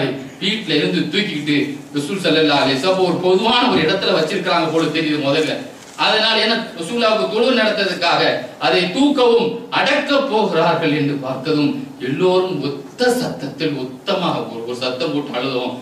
வீட்டுல இருந்து தூக்கிக்கிட்டு ரசூல் சல்லல்லா அலிஸ் அப்போ ஒரு பொதுவான ஒரு இடத்துல வச்சிருக்காங்க போல தெரியுது முதல்ல அதனால் என்ன ரசூலாவுக்கு தொழு நடத்ததுக்காக அதை தூக்கவும் அடக்க போகிறார்கள் என்று பார்த்ததும் எல்லோரும் ஒத்த சத்தத்தில் ஒத்தமாக ஒரு ஒரு சத்தம் போட்டு அழுதும்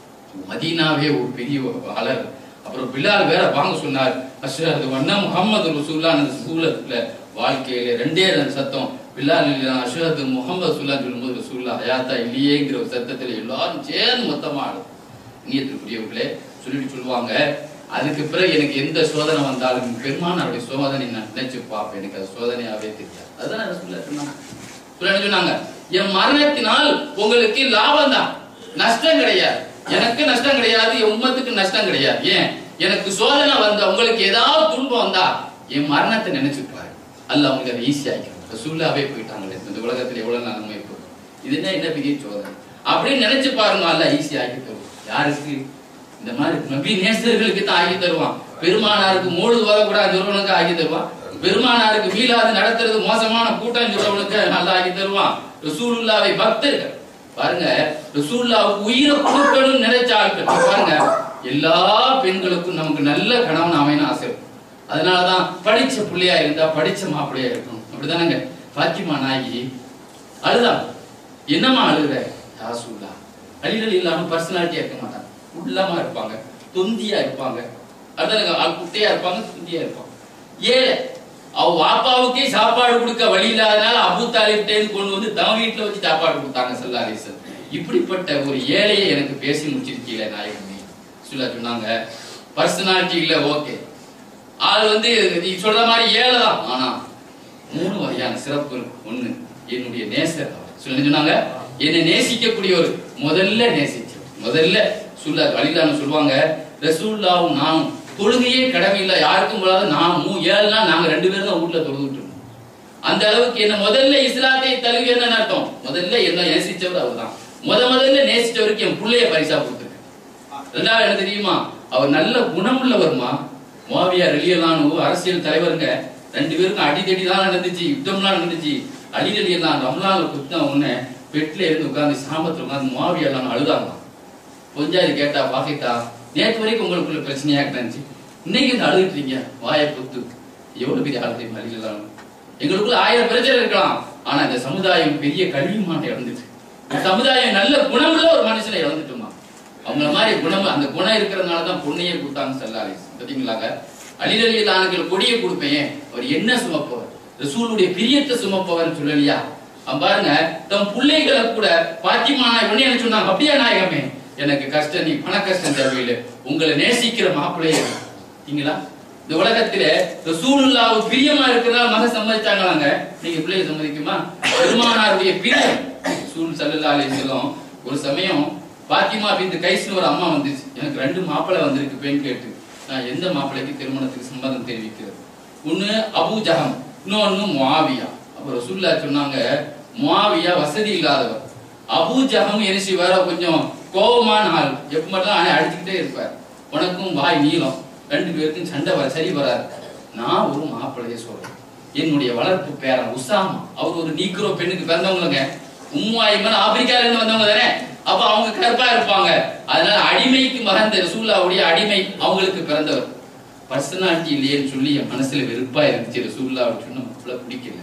மதீனாவே ஒரு பெரிய அலர் அப்புறம் பிலால் வேற வாங்க சொன்னார் அஷ்ரது வண்ணா முகமது ரசூல்லா அந்த சூழத்துல வாழ்க்கையில ரெண்டே ரெண்டு சத்தம் பிலால் இல்ல அஷ்ரது முகமது சுல்லா சொல்லும்போது ரசூல்லா ஹயாத்தா இல்லையேங்கிற ஒரு சத்தத்துல எல்லாரும் சேர்ந்து மொத்தமா ஆடும் நீயத்திற்குரியவர்களே சொல்லிட்டு சொல்லுவாங்க அதுக்கு பிறகு எனக்கு எந்த சோதனை வந்தாலும் பெருமான் அவருடைய சோதனை நான் நினைச்சு பார்ப்பேன் எனக்கு அது சோதனையாவே தெரியாது அதுதான் ரசூல்லா சொன்னாங்க சொல்ல என்ன சொன்னாங்க என் மரணத்தினால் உங்களுக்கு லாபம் தான் நஷ்டம் கிடையாது எனக்கு நஷ்டம் கிடையாது என் உம்மத்துக்கு நஷ்டம் கிடையாது ஏன் எனக்கு சோதனை வந்த உங்களுக்கு ஏதாவது துன்பம் வந்தா என் மரணத்தை நினைச்சு பாரு அல்ல அவங்களுக்கு அதை ஈஸி ஆகிக்கும் ரசூல்லாவே போயிட்டாங்களே இந்த உலகத்துல எவ்வளவு நன்மை போகும் இது என்ன என்ன பெரிய சோதனை அப்படின்னு நினைச்சு பாருங்க அல்ல ஈஸி ஆகி தரும் யாருக்கு இந்த மாதிரி நபி நேசர்களுக்கு தான் ஆகி தருவான் பெருமானாருக்கு மூடு வரக்கூடாது சொல்றவனுக்கு ஆகி தருவான் பெருமானாருக்கு மீளாது நடத்துறது மோசமான கூட்டம் சொல்றவனுக்கு நல்லா ஆகி தருவான் ரசூலுல்லாவை பக்தர்கள் பாருங்க ரசூலுல்லாவுக்கு உயிரை கொடுக்கணும்னு நினைச்ச ஆட்கள் பாருங்க எல்லா பெண்களுக்கும் நமக்கு நல்ல கணவன் அமையணும் ஆசை இருக்கும். அதனாலதான் படிச்ச புள்ளையா இருந்தா படிச்ச மாப்பிள்ளையா இருக்கணும் அப்படிதானங்க பாத்திமா நாயகி அழுதான் என்னம்மா அழுகுற யாசூல்லா அழிகள் இல்லாம பர்சனாலிட்டியா இருக்க மாட்டாங்க உள்ளமா இருப்பாங்க தொந்தியா இருப்பாங்க அதானுங்க ஆள் குட்டையா இருப்பாங்க தொந்தியா இருப்பாங்க ஏழை அவ வாப்பாவுக்கே சாப்பாடு கொடுக்க வழி இல்லாதனால அபு தாலிப்டேன்னு கொண்டு வந்து தம் வீட்டுல வச்சு சாப்பாடு கொடுத்தாங்க சல்லாரீசன் இப்படிப்பட்ட ஒரு ஏழையை எனக்கு பேசி முடிச்சிருக்கீங்களே நாயகமே சொல்ல சொன்னாங்க பர்சனாலிட்டி இல்ல ஓகே ஆள் வந்து நீ சொல்ற மாதிரி ஏழை தான் ஆனா மூணு வகையான சிறப்பு இருக்கு ஒண்ணு என்னுடைய நேசர் அவர். சொல்லி சொன்னாங்க என்னை நேசிக்கக்கூடியவர் முதல்ல நேசிச்சு முதல்ல சொல்ல வழிதான சொல்லுவாங்க ரசூல்லாவும் நானும் தொழுகையே கடமை இல்ல யாருக்கும் போலாத நான் மூ ஏழு நாள் நாங்க ரெண்டு பேரும் தான் வீட்டுல தொழுதுட்டு இருந்தோம் அந்த அளவுக்கு என்ன முதல்ல இஸ்லாத்தை தழுவி என்ன அர்த்தம் முதல்ல என்ன நேசிச்சவர் அவர்தான் முத முதல்ல நேசிச்சவருக்கு என் புள்ளைய பரிசா கொடுத்துருக்கேன் ரெண்டாவது என்ன தெரியுமா அவர் நல்ல குணமுள்ளவர்மா மோவியா ரெலியலானு அரசியல் தலைவருங்க ரெண்டு பேருக்கும் அடிதடி தான் நடந்துச்சு யுத்தம்லாம் நடந்துச்சு அடிதடி எல்லாம் ரம்லான்ல குத்தின உடனே பெட்ல இருந்து உட்கார்ந்து சாமத்துல உட்கார்ந்து மோவியா எல்லாம் அழுதாங்க கொஞ்சாது கேட்டா பாக்கிட்டா நேற்று வரைக்கும் உங்களுக்குள்ள பிரச்சனையா இருந்துச்சு இன்னைக்கு இந்த அழுதுட்டு இருக்கீங்க வாயை புத்து எவ்வளவு பெரிய ஆள் தெரியுமா அழிக்கலாம் எங்களுக்குள்ள ஆயிரம் பிரச்சனை இருக்கலாம் ஆனா இந்த சமுதாயம் பெரிய கழிவுமான இழந்துச்சு இந்த சமுதாயம் நல்ல குணமுள்ள ஒரு மனுஷனை இழந்துட்டுமா அவங்கள மாதிரி குணம் அந்த குணம் இருக்கிறதுனால தான் பொண்ணையே கொடுத்தாங்க சல்லாரி பாத்தீங்களாங்க அலிரலியில் ஆணுகள் கொடியை கொடுப்பேன் அவர் என்ன சுமப்பவர் ரசூலுடைய பிரியத்தை சுமப்பவர் சொல்லலையா அவன் பாருங்க தம் பிள்ளைகளை கூட பாத்திமா நாய் உடனே என்ன சொன்னாங்க அப்படியா நாயகமே எனக்கு கஷ்டம் நீ பண கஷ்டம் தேவையில்லை உங்களை நேசிக்கிற மாப்பிள்ளைய சரிங்களா இந்த உலகத்தில ரசூலுல்லாஹ் பிரியமா இருக்கிறதா மக சம்மதிச்சாங்களாங்க நீங்க பிள்ளைய சம்மதிக்குமா பெருமானாருடைய பிரியம் ரசூல் ஸல்லல்லாஹு அலைஹி வஸல்லம் ஒரு சமயம் பாத்திமா பின் கைஸ்னு ஒரு அம்மா வந்துச்சு எனக்கு ரெண்டு மாப்பிள்ளை வந்திருக்கு பெண் கேட்டு நான் எந்த மாப்பிள்ளைக்கு திருமணத்துக்கு சம்மதம் தெரிவிக்கிறது ஒண்ணு அபூ ஜஹம் இன்னொன்னு முஆவியா அப்ப ரசூல்லா சொன்னாங்க முஆவியா வசதி இல்லாதவர் அபூ ஜஹம் என்ன செய்வாரோ கொஞ்சம் கோபமான ஆள் எப்ப மட்டும் ஆனா அடிச்சுக்கிட்டே இருப்பார் உனக்கும் வாய் நீளம் ரெண்டு பேருக்கும் சண்டை வர சரி வராது நான் ஒரு மாப்பிள்ளைய சொல்றேன் என்னுடைய வளர்ப்பு பேரன் உசாமா அவர் ஒரு நீக்ரோ பெண்ணுக்கு பிறந்தவங்களுங்க உம்மாயிமன் ஆப்பிரிக்கால இருந்து வந்தவங்க தானே அப்ப அவங்க கருப்பா இருப்பாங்க அதனால அடிமைக்கு மகந்த ரசூல்லாவுடைய அடிமை அவங்களுக்கு பிறந்தவர் பர்சனாலிட்டி இல்லையேன்னு சொல்லி என் மனசுல வெறுப்பா இருந்துச்சு ரசூல்லா சொன்ன மாப்பிள்ள பிடிக்கல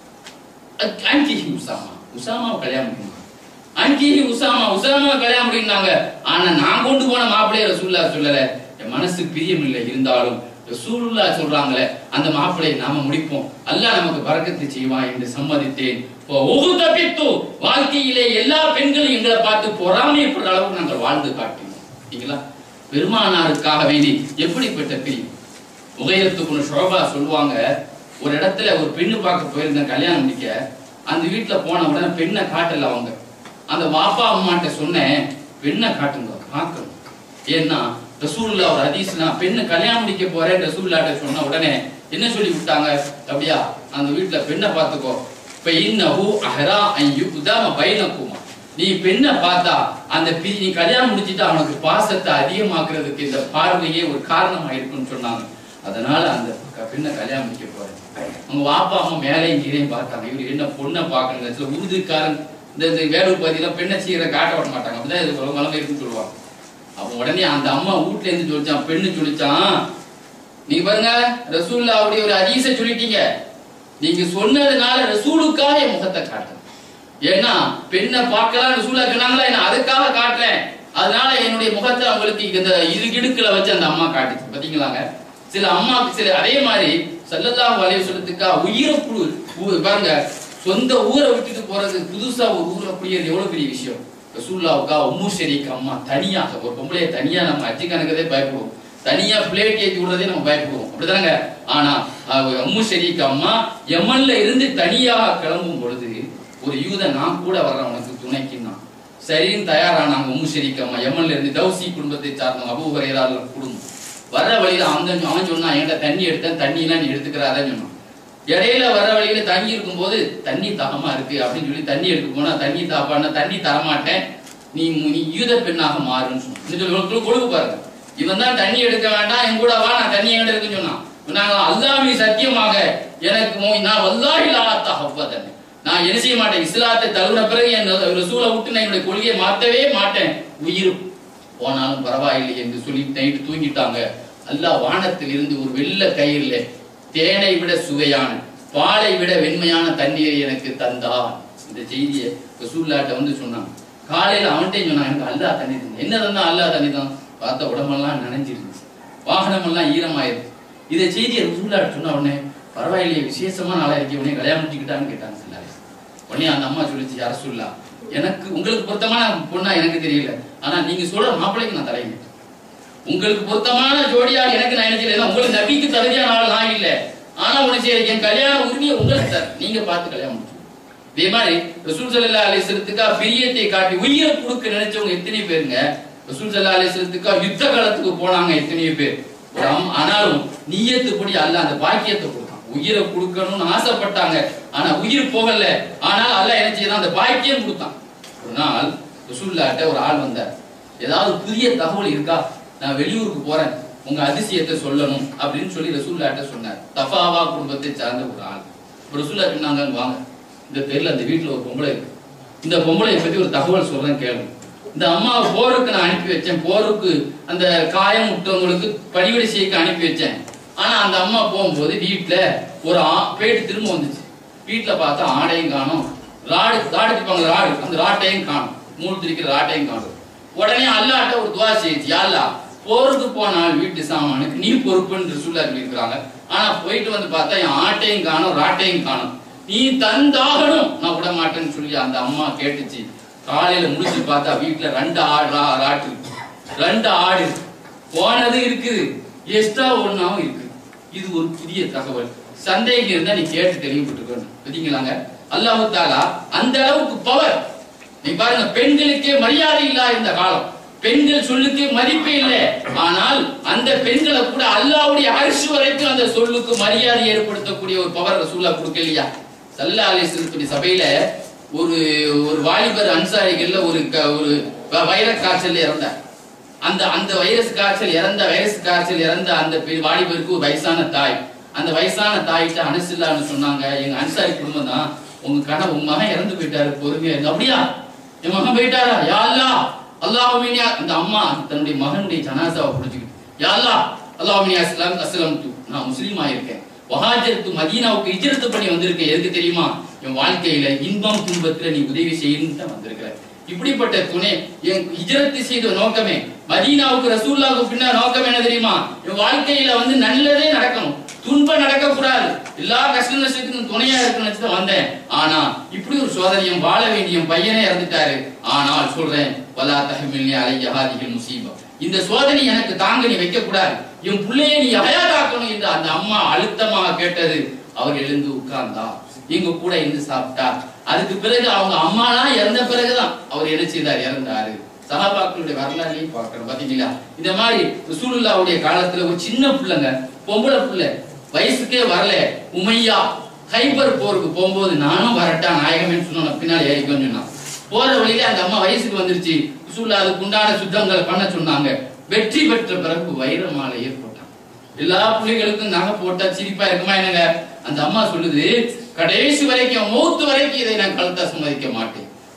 ஆன்டிஹி உசாமா உசாமாவை கல்யாணம் பண்ணுமா ஆன்டிஹி உசாமா உசாமா கல்யாணம் பண்ணிருந்தாங்க ஆனா நான் கொண்டு போன மாப்பிள்ளைய ரசூல்லா சொல்லல என் மனசு பிரியம் இல்லை இருந்தாலும் ரசூலுல்லா சொல்றாங்களே அந்த மாப்பிள்ளையை நாம முடிப்போம் அல்லாஹ் நமக்கு பறக்கத்து செய்வான் என்று சம்மதித்தேன் இப்போ ஒவ்வொரு தப்பித்து வாழ்க்கையிலே எல்லா பெண்களும் எங்களை பார்த்து பொறாமைப்படுற அளவுக்கு நாங்கள் வாழ்ந்து காட்டினோம் சரிங்களா பெருமானாருக்காக வேண்டி எப்படிப்பட்ட பிரியம் உகையத்துக்குன்னு ஷோபா சொல்லுவாங்க ஒரு இடத்துல ஒரு பெண்ணு பார்க்க போயிருந்தேன் கல்யாணம் முடிக்க அந்த வீட்டுல போன உடனே பெண்ணை காட்டல அவங்க அந்த வாப்பா அம்மாட்ட சொன்னேன் பெண்ணை காட்டுங்க பார்க்கணும் ஏன்னா ரசூல்லா ஒரு ஹதீஸ்னா பெண்ணை கல்யாணம் முடிக்க போறேன் ரசூல்லாட்ட சொன்ன உடனே என்ன சொல்லி விட்டாங்க அப்படியா அந்த வீட்டுல பெண்ணை பார்த்துக்கோ இப்ப இன்னஹு அஹரா ஐயு உதாம பைனக்குமா நீ பெண்ணை பார்த்தா அந்த பி- நீ கல்யாணம் முடிச்சிட்டு அவனுக்கு பாசத்தை அதிகமாக்குறதுக்கு இந்த பார்வையே ஒரு காரணமா இருக்குன்னு சொன்னாங்க அதனால அந்த க- பெண்ணை கல்யாணம் முடிக்க போறேன் அவங்க வாப்பா அம்மா மேலையும் கீழையும் பார்த்தாங்க இவர் என்ன பொண்ணை பார்க்கணும் சில உருதுக்காரன் இந்த இந்த வேலூர் பகுதியில பெண்ணை சீக்கிர காட்ட விட மாட்டாங்க அப்படிதான் இது ஒரு மலமை இருக்குன்னு சொல்லுவாங்க அப்ப உடனே அந்த அம்மா வீட்டுல இருந்து சொல்லிச்சான் பெண்ணு சொல்லிச்சான் நீங்க பாருங்க ரசூல்லாவுடைய ஒரு ஹதீஸை சொல்லிட்டீங்க நீங்க சொன்னதுனால ரசூலுக்காக என் முகத்தை காட்டுறேன் ஏன்னா பெண்ணை பார்க்கலாம் ரசூலா சொன்னாங்களா என்ன அதுக்காக காட்டுறேன் அதனால என்னுடைய முகத்தை அவங்களுக்கு இந்த இரு கிடுக்குல வச்சு அந்த அம்மா காட்டுச்சு பாத்தீங்களாங்க சில அம்மாக்கு சில அதே மாதிரி சல்லல்லாஹு அலைஹி வஸல்லத்துக்கா உயிரை புழு ஊ- பாருங்க சொந்த ஊரை விட்டுட்டு போறது புதுசா ஒரு ஊர்ல குடியேறது எவ்வளவு பெரிய விஷயம் ரசூல்லாவுக்கா உம்மு ஷெரீக் அம்மா தனியாக ஒரு பொம்பளைய தனியா நம்ம அச்சு கணக்கதே பயப்படுவோம் தனியா பிளேட் ஏத்தி விடுறதே நம்ம பயப்படுவோம் அப்படிதானங்க ஆனா அவ உம்மு ஷெரீக் அம்மா யமன்ல இருந்து தனியாக கிளம்பும் பொழுது ஒரு யூதன் நான் கூட வர்றேன் உனக்கு துணைக்குன்னா சரின்னு தயாரானாங்க உம்மு ஷெரீக் அம்மா யமன்ல இருந்து தௌசி குடும்பத்தை சார்ந்தவங்க அபு ஹுரைரால குடும்பம் வர்ற வழியில அவன் அவன் சொன்னான் என்கிட்ட தண்ணி எடுத்தேன் தண்ணி எல்லாம் நீ எடுத்துக்கிறாதான் சொன்னான் இடையில வர வழியில தங்கி இருக்கும்போது தண்ணி தாகமா இருக்கு அப்படின்னு சொல்லி தண்ணி எடுக்க போனா தண்ணி தாப்பான்னா தண்ணி தரமாட்டேன் நீ நீ யூத பெண்ணாக மாறுன்னு சொன்னான் இன்னும் சொல்லி கொழு- கொழுப்பு பாருங்க இவன் தான் தண்ணி எடுக்க வேண்டாம் என் கூட வா நான் தண்ணி எங்க இருக்குன்னு சொன்னான் சொன்னாங்க அல்லாமி சத்தியமாக எனக்கு மோ- நான் வல்லாஹி லாத்தா ஹவ்வதன் நான் என்ன செய்ய மாட்டேன் இஸ்லாத்தை தழுவின பிறகு என் ரசூலை விட்டு நான் என்னுடைய கொள்கையை மாற்றவே மாட்டேன் உயிர் போனாலும் பரவாயில்லை என்று சொல்லி நைட்டு தூங்கிட்டாங்க அல்லாஹ் வானத்தில் இருந்து ஒரு வெள்ள கயிறுல தேனை விட சுவையான பாலை விட வெண்மையான தண்ணீரை எனக்கு தந்தான் இந்த செய்தியை ரசூல்லாட்ட வந்து சொன்னாங்க காலையில அவன்கிட்ட சொன்னான் எனக்கு அல்லாஹ் தண்ணி தந்தான் என்ன தந்தா அல்லாஹ் தண்ணி தான் பார்த்த உடம்பெல்லாம் நனைஞ்சிருந்துச்சு வாகனம் எல்லாம் ஈரமாயிருச்சு இதை செய்தியை ரசூல்லாட்ட சொன்ன உடனே பரவாயில்லையே விசேஷமா நாளா இருக்கே உடனே கல்யாணம் முடிச்சுக்கிட்டான்னு கேட்டாங்க சொல்லாரு உடனே அந்த அம்மா சொல்லிச்சு யார சொல்லா எனக்கு உங்களுக்கு பொருத்தமான பொண்ணா எனக்கு தெரியல ஆனா நீங்க சொல்ற மாப்பிள்ளைக்கு நான் தலைங்க உங்களுக்கு பொருத்தமான ஜோடியா எனக்கு நான் நினைக்கல ஏன்னா உங்களுக்கு நபிக்கு தகுதியான ஆள் நான் இல்ல ஆனா ஒண்ணு சரி என் கல்யாண உரிமையை உங்களுக்கு சார் நீங்க பார்த்து கல்யாணம் முடிச்சு இதே மாதிரி ரசூல் சல்லா அலிஸ்லத்துக்கா பிரியத்தை காட்டி உயிரை கொடுக்க நினைச்சவங்க எத்தனை பேருங்க ரசூல் சல்லா அலிஸ்லத்துக்கா யுத்த காலத்துக்கு போனாங்க எத்தனையோ பேர் ஒரு அம்- ஆனாலும் நீயத்துப்படி அல்ல அந்த பாக்கியத்தை கொடுத்தான் உயிரை கொடுக்கணும்னு ஆசைப்பட்டாங்க ஆனா உயிர் போகல ஆனால் அல்ல என்ன செய்யறான் அந்த பாக்கியம் கொடுத்தான் ஒரு நாள் ரசூல்லாட்ட ஒரு ஆள் வந்தார் ஏதாவது புதிய தகவல் இருக்கா நான் வெளியூருக்கு போறேன் உங்க அதிசயத்தை சொல்லணும் அப்படின்னு சொல்லி ரசூல்லாட்ட சொன்னார் தஃபாவா குடும்பத்தை சார்ந்த ஒரு ஆள் இப்ப ரசூல்லா சொன்னாங்க "அங்க வாங்க இந்த பேர்ல அந்த வீட்டுல ஒரு பொம்பளை இருக்கு இந்த பொம்பளையை பத்தி ஒரு தகவல் சொல்றேன் கேளு இந்த அம்மாவை போருக்கு நான் அனுப்பி வச்சேன் போருக்கு அந்த காயம் விட்டவங்களுக்கு பணிவிடை செய்ய அனுப்பி வச்சேன் ஆனா அந்த அம்மா போகும்போது வீட்டுல ஒரு ஆ- பேட்டு திரும்ப வந்துச்சு வீட்டுல பார்த்தா ஆடையும் காணும் ராடு ராடு திப்பாங்க ராடு அந்த ராட்டையும் காணும் மூணு திரிக்கிற ராட்டையும் காணும் உடனே அல்லாட்ட ஒரு துவா செய்யுச்சு யாழ்லா போருக்கு போனால் வீட்டு சாமானுக்கு நீ பொறுப்புன்னு ரசூல்லா சொல்லியிருக்கிறாங்க ஆனா போயிட்டு வந்து பார்த்தா என் ஆட்டையும் காணும் ராட்டையும் காணும் நீ தந்தாகணும் நான் விட மாட்டேன்னு சொல்லி அந்த அம்மா கேட்டுச்சு காலையில முடிச்சு பார்த்தா வீட்டுல ரெண்டு ஆடு ரா- ராட்டு இருக்கு. ரெண்டு ஆடு இருக்கு. போனது இருக்குது எக்ஸ்ட்ரா ஒண்ணாவும் இருக்கு இது ஒரு புதிய தகவல் சந்தேகம் இருந்தா நீ கேட்டு தெளிவுபட்டுக்கணும் பார்த்தீங்களாங்க அல்லாஹு தாலா அந்த அளவுக்கு பவர் நீ பாருங்க பெண்களுக்கே மரியாதை இல்லா இந்த காலம் பெண்கள் சொல்லுக்கு மதிப்பே இல்லை ஆனால் அந்த பெண்களை கூட அல்லாவுடைய அரிசி வரைக்கும் அந்த சொல்லுக்கு மரியாதை ஏற்படுத்தக்கூடிய ஒரு பவர் ரசூல்லா கொடுக்கலையா சல்லா அலிஸ்லத்துடைய சபையில ஒரு ஒரு வாலிபர் அன்சாரிகள்ல ஒரு க- ஒரு வ- வைரஸ் காய்ச்சல் இறந்தார் அந்த அந்த வைரஸ் காய்ச்சல் இறந்த வைரஸ் காய்ச்சல் இறந்த அந்த பெ- வாலிபருக்கு ஒரு வயசான தாய் அந்த வயசான தாய்கிட்ட அனுசில்லான்னு சொன்னாங்க எங்க அன்சாரி குடும்பம் தான் உங்க கணவன் உங்க மகன் இறந்து போயிட்டாரு பொறுமையா இருந்து அப்படியா என் மகன் போயிட்டாரா யா அல்லாஹ் அல்லாஹ்வுமினியா அந்த அம்மா தன்னுடைய மகனுடைய ஜனாசாவை புடிச்சுக்கிட்டு யா அல்லாஹ் அல்லாஹ்வுமினியா அஸ்லாம் அஸ்லாம் நான் முஸ்லீம் ஆயிருக்கேன் வஹாஜத்து மதீனாவுக்கு இஜரத்து பண்ணி வந்திருக்கேன் எதுக்கு தெரியுமா என் வாழ்க்கையில இன்பம் துன்பத்துல நீ உதவி செய்யணும்னு தான் வந்திருக்கிற இப்படிப்பட்ட துணை என் ஹிஜரத்து செய்த நோக்கமே மதீனாவுக்கு ரசூல்லாவுக்கு பின்னா நோக்கம் என்ன தெரியுமா என் வாழ்க்கையில வந்து நல்லதே நடக்கணும் துன்பம் நடக்க கூடாது எல்லா கஷ்ட நஷ்டத்துக்கும் துணையா இருக்குன்னு தான் வந்தேன் ஆனா இப்படி ஒரு சோதனையும் வாழ வேண்டிய என் பையனே இறந்துட்டாரு ஆனால் சொல்றேன் வலா தஹமில்னி அலைய ஹாதிகள் முசீபா இந்த சோதனை எனக்கு தாங்க நீ வைக்க கூடாது என் பிள்ளையை நீ அயாதாக்கணும் என்று அந்த அம்மா அழுத்தமாக கேட்டது அவர் எழுந்து உட்கார்ந்தா எங்க கூட இருந்து சாப்பிட்டா அதுக்கு பிறகு அவங்க அம்மாலாம் இறந்த பிறகுதான் அவர் என்ன செய்தார் இறந்தாரு சஹாபாக்களுடைய வரலாறுலையும் பார்க்கிறோம் பாத்தீங்களா இந்த மாதிரி ரசூலுல்லாவுடைய காலத்துல ஒரு சின்ன பிள்ளைங்க பொம்பளை பிள்ளை வயசுக்கே வரல உமையா ஹைபர் போருக்கு போகும்போது நானும் வரட்டா நாயகமே சொன்ன பின்னாடி ஏறிக்கோன்னு சொன்னான் போற வழியில அந்த அம்மா வயசுக்கு வந்துருச்சு ரசூலுல்லா அதுக்கு உண்டான சுத்தங்களை பண்ண சொன்னாங்க வெற்றி பெற்ற பிறகு வைர மாலையை போட்டான் எல்லா புள்ளிகளுக்கும் நகை போட்டா சிரிப்பா இருக்குமா என்னங்க அந்த அம்மா சொல்லுது கடைசி வரைக்கும் மூத்து வரைக்கும் இதை நான் கழுத்தா சம்மதிக்க மாட்டேன்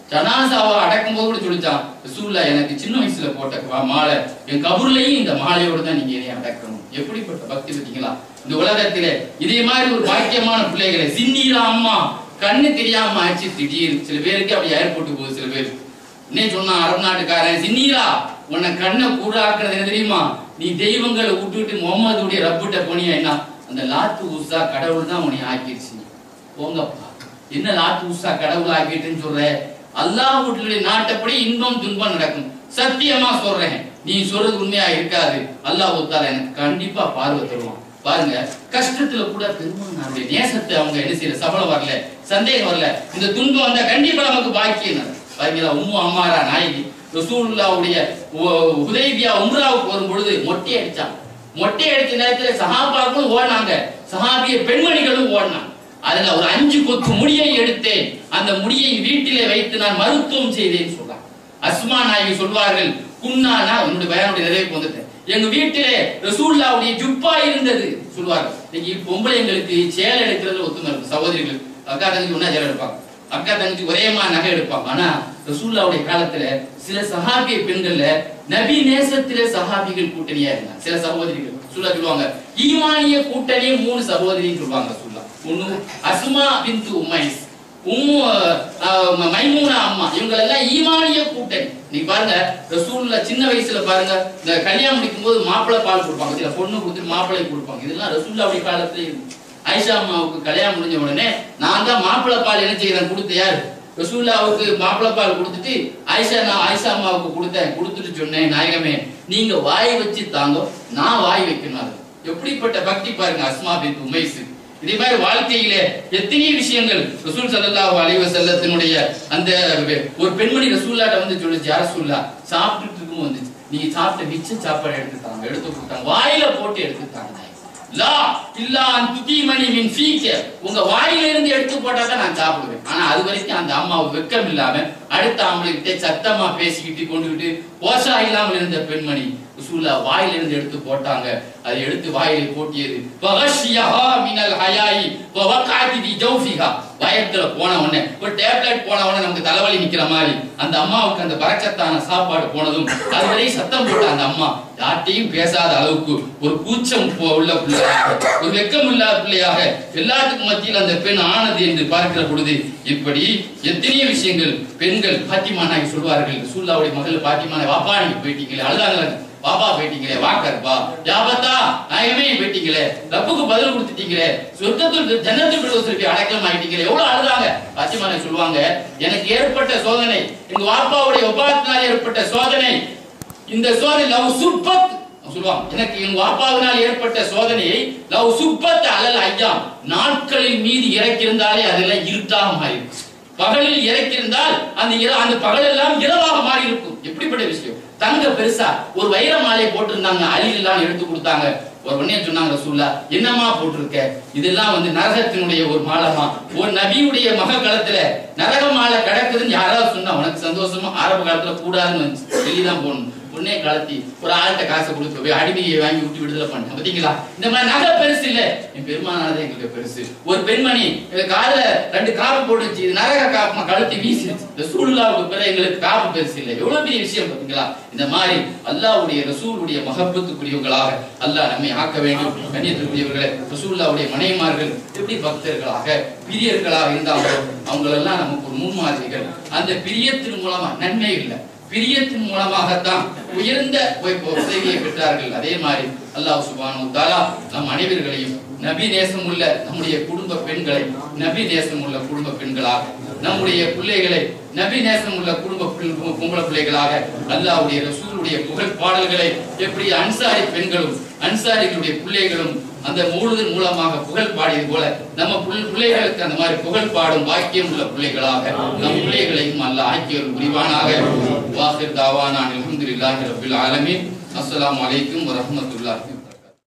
ஜனாசாவை அடக்கும் போது கூட சொல்லிச்சான் ரசூல்லா எனக்கு சின்ன வயசுல போட்ட வா- மாலை என் கபூர்லயும் இந்த மாலையோட தான் நீங்க என்னை அடக்கணும் எப்படிப்பட்ட பக்தி பார்த்தீங்களா இந்த உலகத்திலே இதே மாதிரி ஒரு பாக்கியமான பிள்ளைகளை சின்னீரா அம்மா கண்ணு தெரியாம ஆச்சு திடீர்னு சில பேருக்கு அப்படி ஏர்போர்ட் போகுது சில பேர் என்ன சொன்னா அரபு நாட்டுக்காரன் சின்னீரா உன்னை கண்ணை கூடாக்குறது என்ன தெரியுமா நீ தெய்வங்களை விட்டுட்டு முகமதுடைய ரப்பிட்ட போனியா என்ன அந்த லாத்து உசா கடவுள் தான் உன்னை ஆக்கிடுச்சு போங்கப்பா என்ன லாத்து உசா கடவுள் ஆக்கிட்டுன்னு சொல்ற அல்லாஹ்வுடைய நாட்டப்படி இன்பம் துன்பம் நடக்கும் சத்தியமா சொல்றேன் நீ சொல்றது உண்மையா இருக்காது அல்லாஹ் தால எனக்கு கண்டிப்பா பார்வை தருவான் பாருங்க கஷ்டத்துல கூட பெருமானாருடைய நேசத்தை அவங்க என்ன செய்யற சபலம் வரல சந்தேகம் வரல இந்த துன்பம் வந்தா கண்டிப்பா நமக்கு பாக்கியம் பாருங்களா உம்மு அம்மாரா நாயகி ரசூலுல்லாவுடைய உதய்பியா உம்ராவுக்கு வரும் பொழுது மொட்டை அடிச்சான் மொட்டை அடிச்ச நேரத்துல சஹாபாக்களும் ஓடினாங்க சஹாபிய பெண்மணிகளும் ஓடினாங்க அதுல ஒரு அஞ்சு கொத்து முடியை எடுத்தேன் அந்த முடியை வீட்டிலே வைத்து நான் மருத்துவம் செய்தேன் சொல்றான் அஸ்மா நாயகி சொல்வார்கள் குன்னானா உன்னுடைய பயானுடைய நிறைவுக்கு வந்துட்டேன் எங்க வீட்டிலே ரசூல்லாவுடைய ஜுப்பா இருந்தது சொல்வார்கள் இன்னைக்கு பொம்பளைங்களுக்கு சேலை எடுக்கிறதுல ஒத்துமை இருக்கு சகோதரிகள் அக்கா தங்கச்சி ஒன்னா சேலை எடுப்பாங்க அக்கா தங்கச்சி ஒரேமா நகை எடுப்பாங்க ஆனா ரசூல்லாவுடைய காலத்துல சில சஹாபிய பெண்கள்ல நபி நேசத்திலே சஹாபிகள் கூட்டணியா இருந்தாங்க சில சகோதரிகள் சொல்ல சொல்லுவாங்க ஈமானிய கூட்டணி மூணு சகோதரின்னு சொல்லுவாங்க ரசூல்லா ஒண்ணு அஸ்மா பிந்து உமைஸ் உம்மு அஹ், மைமூனா அம்மா இவங்க எல்லாம் ஈமானிய கூட்டணி நீங்க பாருங்க ரசூல்ல சின்ன வயசுல பாருங்க இந்த கல்யாணம் முடிக்கும் போது மாப்பிள்ளை பால் கொடுப்பாங்க இதுல பொண்ணு கொடுத்துட்டு மாப்பிள்ளை கொடுப்பாங்க இதெல்லாம் ரசூல்லாவுடைய காலத்துல இருந்துச்சு ஆயிஷா அம்மாவுக்கு கல்யாணம் முடிஞ்ச உடனே நான் தான் மாப்பிள்ளை பால் என்ன செய்யறேன் கொடுத்த யார் ரசூல்லாவுக்கு மாப்பிள்ளை பால் கொடுத்துட்டு ஆயிஷா நான் ஆயிஷா அம்மாவுக்கு கொடுத்தேன் கொடுத்துட்டு சொன்னேன் நாயகமே நீங்க வாய் வச்சு தாங்க நான் வாய் வைக்கணும் அது எப்படிப்பட்ட பக்தி பாருங்க அஸ்மா பின் உமைஸ் இதே மாதிரி வாழ்க்கையிலே எத்தனை விஷயங்கள் ரசூல் ஸல்லல்லாஹு அலைஹி வஸல்லத்தினுடைய அந்த ஒரு பெண்மணி ரசூல்லாட்ட வந்து சொல்லுச்சு யார் ரசூல்லா சாப்பிட்டுட்டு இருக்கும் வந்துச்சு நீங்க சாப்பிட்ட மிச்ச சாப்பாடு எடுத்துட்டாங்க எடுத்து கொடுத்தாங்க வாயில போட்டு எடுத்துட்டாங்க லா இல்லா அன் துதிமணி மின் ஃபீக்க உங்க வாயில இருந்து எடுத்து போட்டா தான் நான் சாப்பிடுவேன் ஆனா அது வரைக்கும் அந்த அம்மாவுக்கு வெக்கம் இல்லாம அடுத்த ஆம்பளைகிட்ட சத்தமா பேசிக்கிட்டு கொண்டுகிட்டு போஷா இல்லாமல் இருந்த பெண்மணி உசூலா வாயில இருந்து எடுத்து போட்டாங்க அதை எடுத்து வாயில போட்டியது பகஷியஹா மினல் ஹயாயி வவகாதி தி ஜௌஃபிஹா பயத்துல போன உடனே ஒரு டேப்லெட் போன உடனே நமக்கு தலைவலி நிக்கிற மாதிரி அந்த அம்மாவுக்கு அந்த பரக்கத்தான சாப்பாடு போனதும் அதுவரை சத்தம் போட்ட அந்த அம்மா யார்ட்டையும் பேசாத அளவுக்கு ஒரு கூச்சம் போ- உள்ள பிள்ளையாக ஒரு வெக்கம் இல்லாத பிள்ளையாக எல்லாத்துக்கும் மத்தியில் அந்த பெண் ஆனது என்று பார்க்கிற பொழுது இப்படி எத்தனையோ விஷயங்கள் பெண்கள் பாத்திமா நாயகி சொல்வார்கள் சூல்லாவுடைய மகள் பாத்திமா நாயகி, வாப்பா நீங்க போயிட்டீங்களே அழுதாங்களே பாபா போயிட்டீங்களே வாக்கர்பா யாபத்தா நாயகமே போயிட்டீங்களே ரப்புக்கு பதில் கொடுத்துட்டீங்களே சொர்க்கத்தில் ஜன்னத்தில் விடுவதற்கு அடக்கம் ஆயிட்டீங்களே எவ்வளவு அழுதாங்க பாத்திமா நாயகி சொல்லுவாங்க எனக்கு ஏற்பட்ட சோதனை எங்க வாப்பாவுடைய உபாத்தினால் ஏற்பட்ட சோதனை இந்த சோதனை லவ் சுப்பத் சொல்லுவாங்க எனக்கு என் வாப்பாவினால் ஏற்பட்ட சோதனையை லவ் சுப்பத் அலல் ஐயாம் நாட்களின் மீது இறக்கியிருந்தாலே அதெல்லாம் இருட்டாக மாறி இருக்கும். பகலில் இறக்கியிருந்தால் அந்த இர- அந்த பகல் எல்லாம் இரவாக மாறி இருக்கும் எப்படிப்பட்ட விஷயம் தங்க பெருசா ஒரு வைர மாலை போட்டிருந்தாங்க அழில் எல்லாம் எடுத்து கொடுத்தாங்க ஒரு உடனே சொன்னாங்க ரசூல்லா என்னமா போட்டிருக்க இதெல்லாம் வந்து நரகத்தினுடைய ஒரு மாலமா ஒரு நபியுடைய மக காலத்துல நரக மாலை கிடக்குதுன்னு யாராவது சொன்னா உனக்கு சந்தோஷமா ஆரம்ப காலத்துல கூடாதுன்னு வந்துச்சு வெளியதான் போகணும் பொண்ணே கலத்தி ஒரு ஆள்கிட்ட காசை கொடுத்து போய் அடிமையை வாங்கி விட்டு விடுதலை பண்ண பாத்தீங்களா இந்த மாதிரி நகை பெருசு இல்ல என் பெருமானானது எங்களுக்கு பெருசு ஒரு பெண்மணி எங்க காதுல ரெண்டு காப்பு போட்டுச்சு இது நரக காப்பு கழுத்தி வீசிடுச்சு இந்த சூழ்நிலாவுக்கு பிறகு எங்களுக்கு காப்பு பெருசு இல்லை எவ்வளவு பெரிய விஷயம் பாத்தீங்களா இந்த மாதிரி அல்லாஹ்வுடைய ரசூலுடைய மகப்பத்துக்குரியவங்களாக அல்லாஹ் நம்மை ஆக்க வேண்டும் கண்ணியத்திற்குரியவர்களே ரசூலுல்லாவுடைய மனைவிமார்கள் எப்படி பக்தர்களாக பிரியர்களாக இருந்தாங்களோ அவங்களெல்லாம் நமக்கு ஒரு முன்மாதிரிகள் அந்த பிரியத்தின் மூலமா நன்மை இல்லை பிரியத்தின் மூலமாகத்தான் உயர்ந்த உ- உதவியை பெற்றார்கள் அதே மாதிரி அல்லாஹ் சுபானு தாலா நம் அனைவர்களையும் நபி நேசம் உள்ள நம்முடைய குடும்ப பெண்களை நபி நேசம் உள்ள குடும்ப பெண்களாக நம்முடைய பிள்ளைகளை நபி நேசம் உள்ள குடும்ப பிள்- பொம்பளை பிள்ளைகளாக அல்லாஹ்வுடைய ரசூலுடைய புகழ் பாடல்களை எப்படி அன்சாரி பெண்களும் அன்சாரிகளுடைய பிள்ளைகளும் அந்த மூழுதல் மூலமாக புகழ் பாடியது போல நம்ம புள்- பிள்ளைகளுக்கு அந்த மாதிரி புகழ் பாடும் பாக்கியம் உள்ள பிள்ளைகளாக நம் பிள்ளைகளையும் அல்ல ஆக்கியவர் புரிவானாக வாஹிர் தாவானான் அல்ஹம்துலில்லாஹி ரப்பில் ஆலமீன் அஸ்ஸலாமு அலைக்கும் வரஹ்மத்துல்லாஹி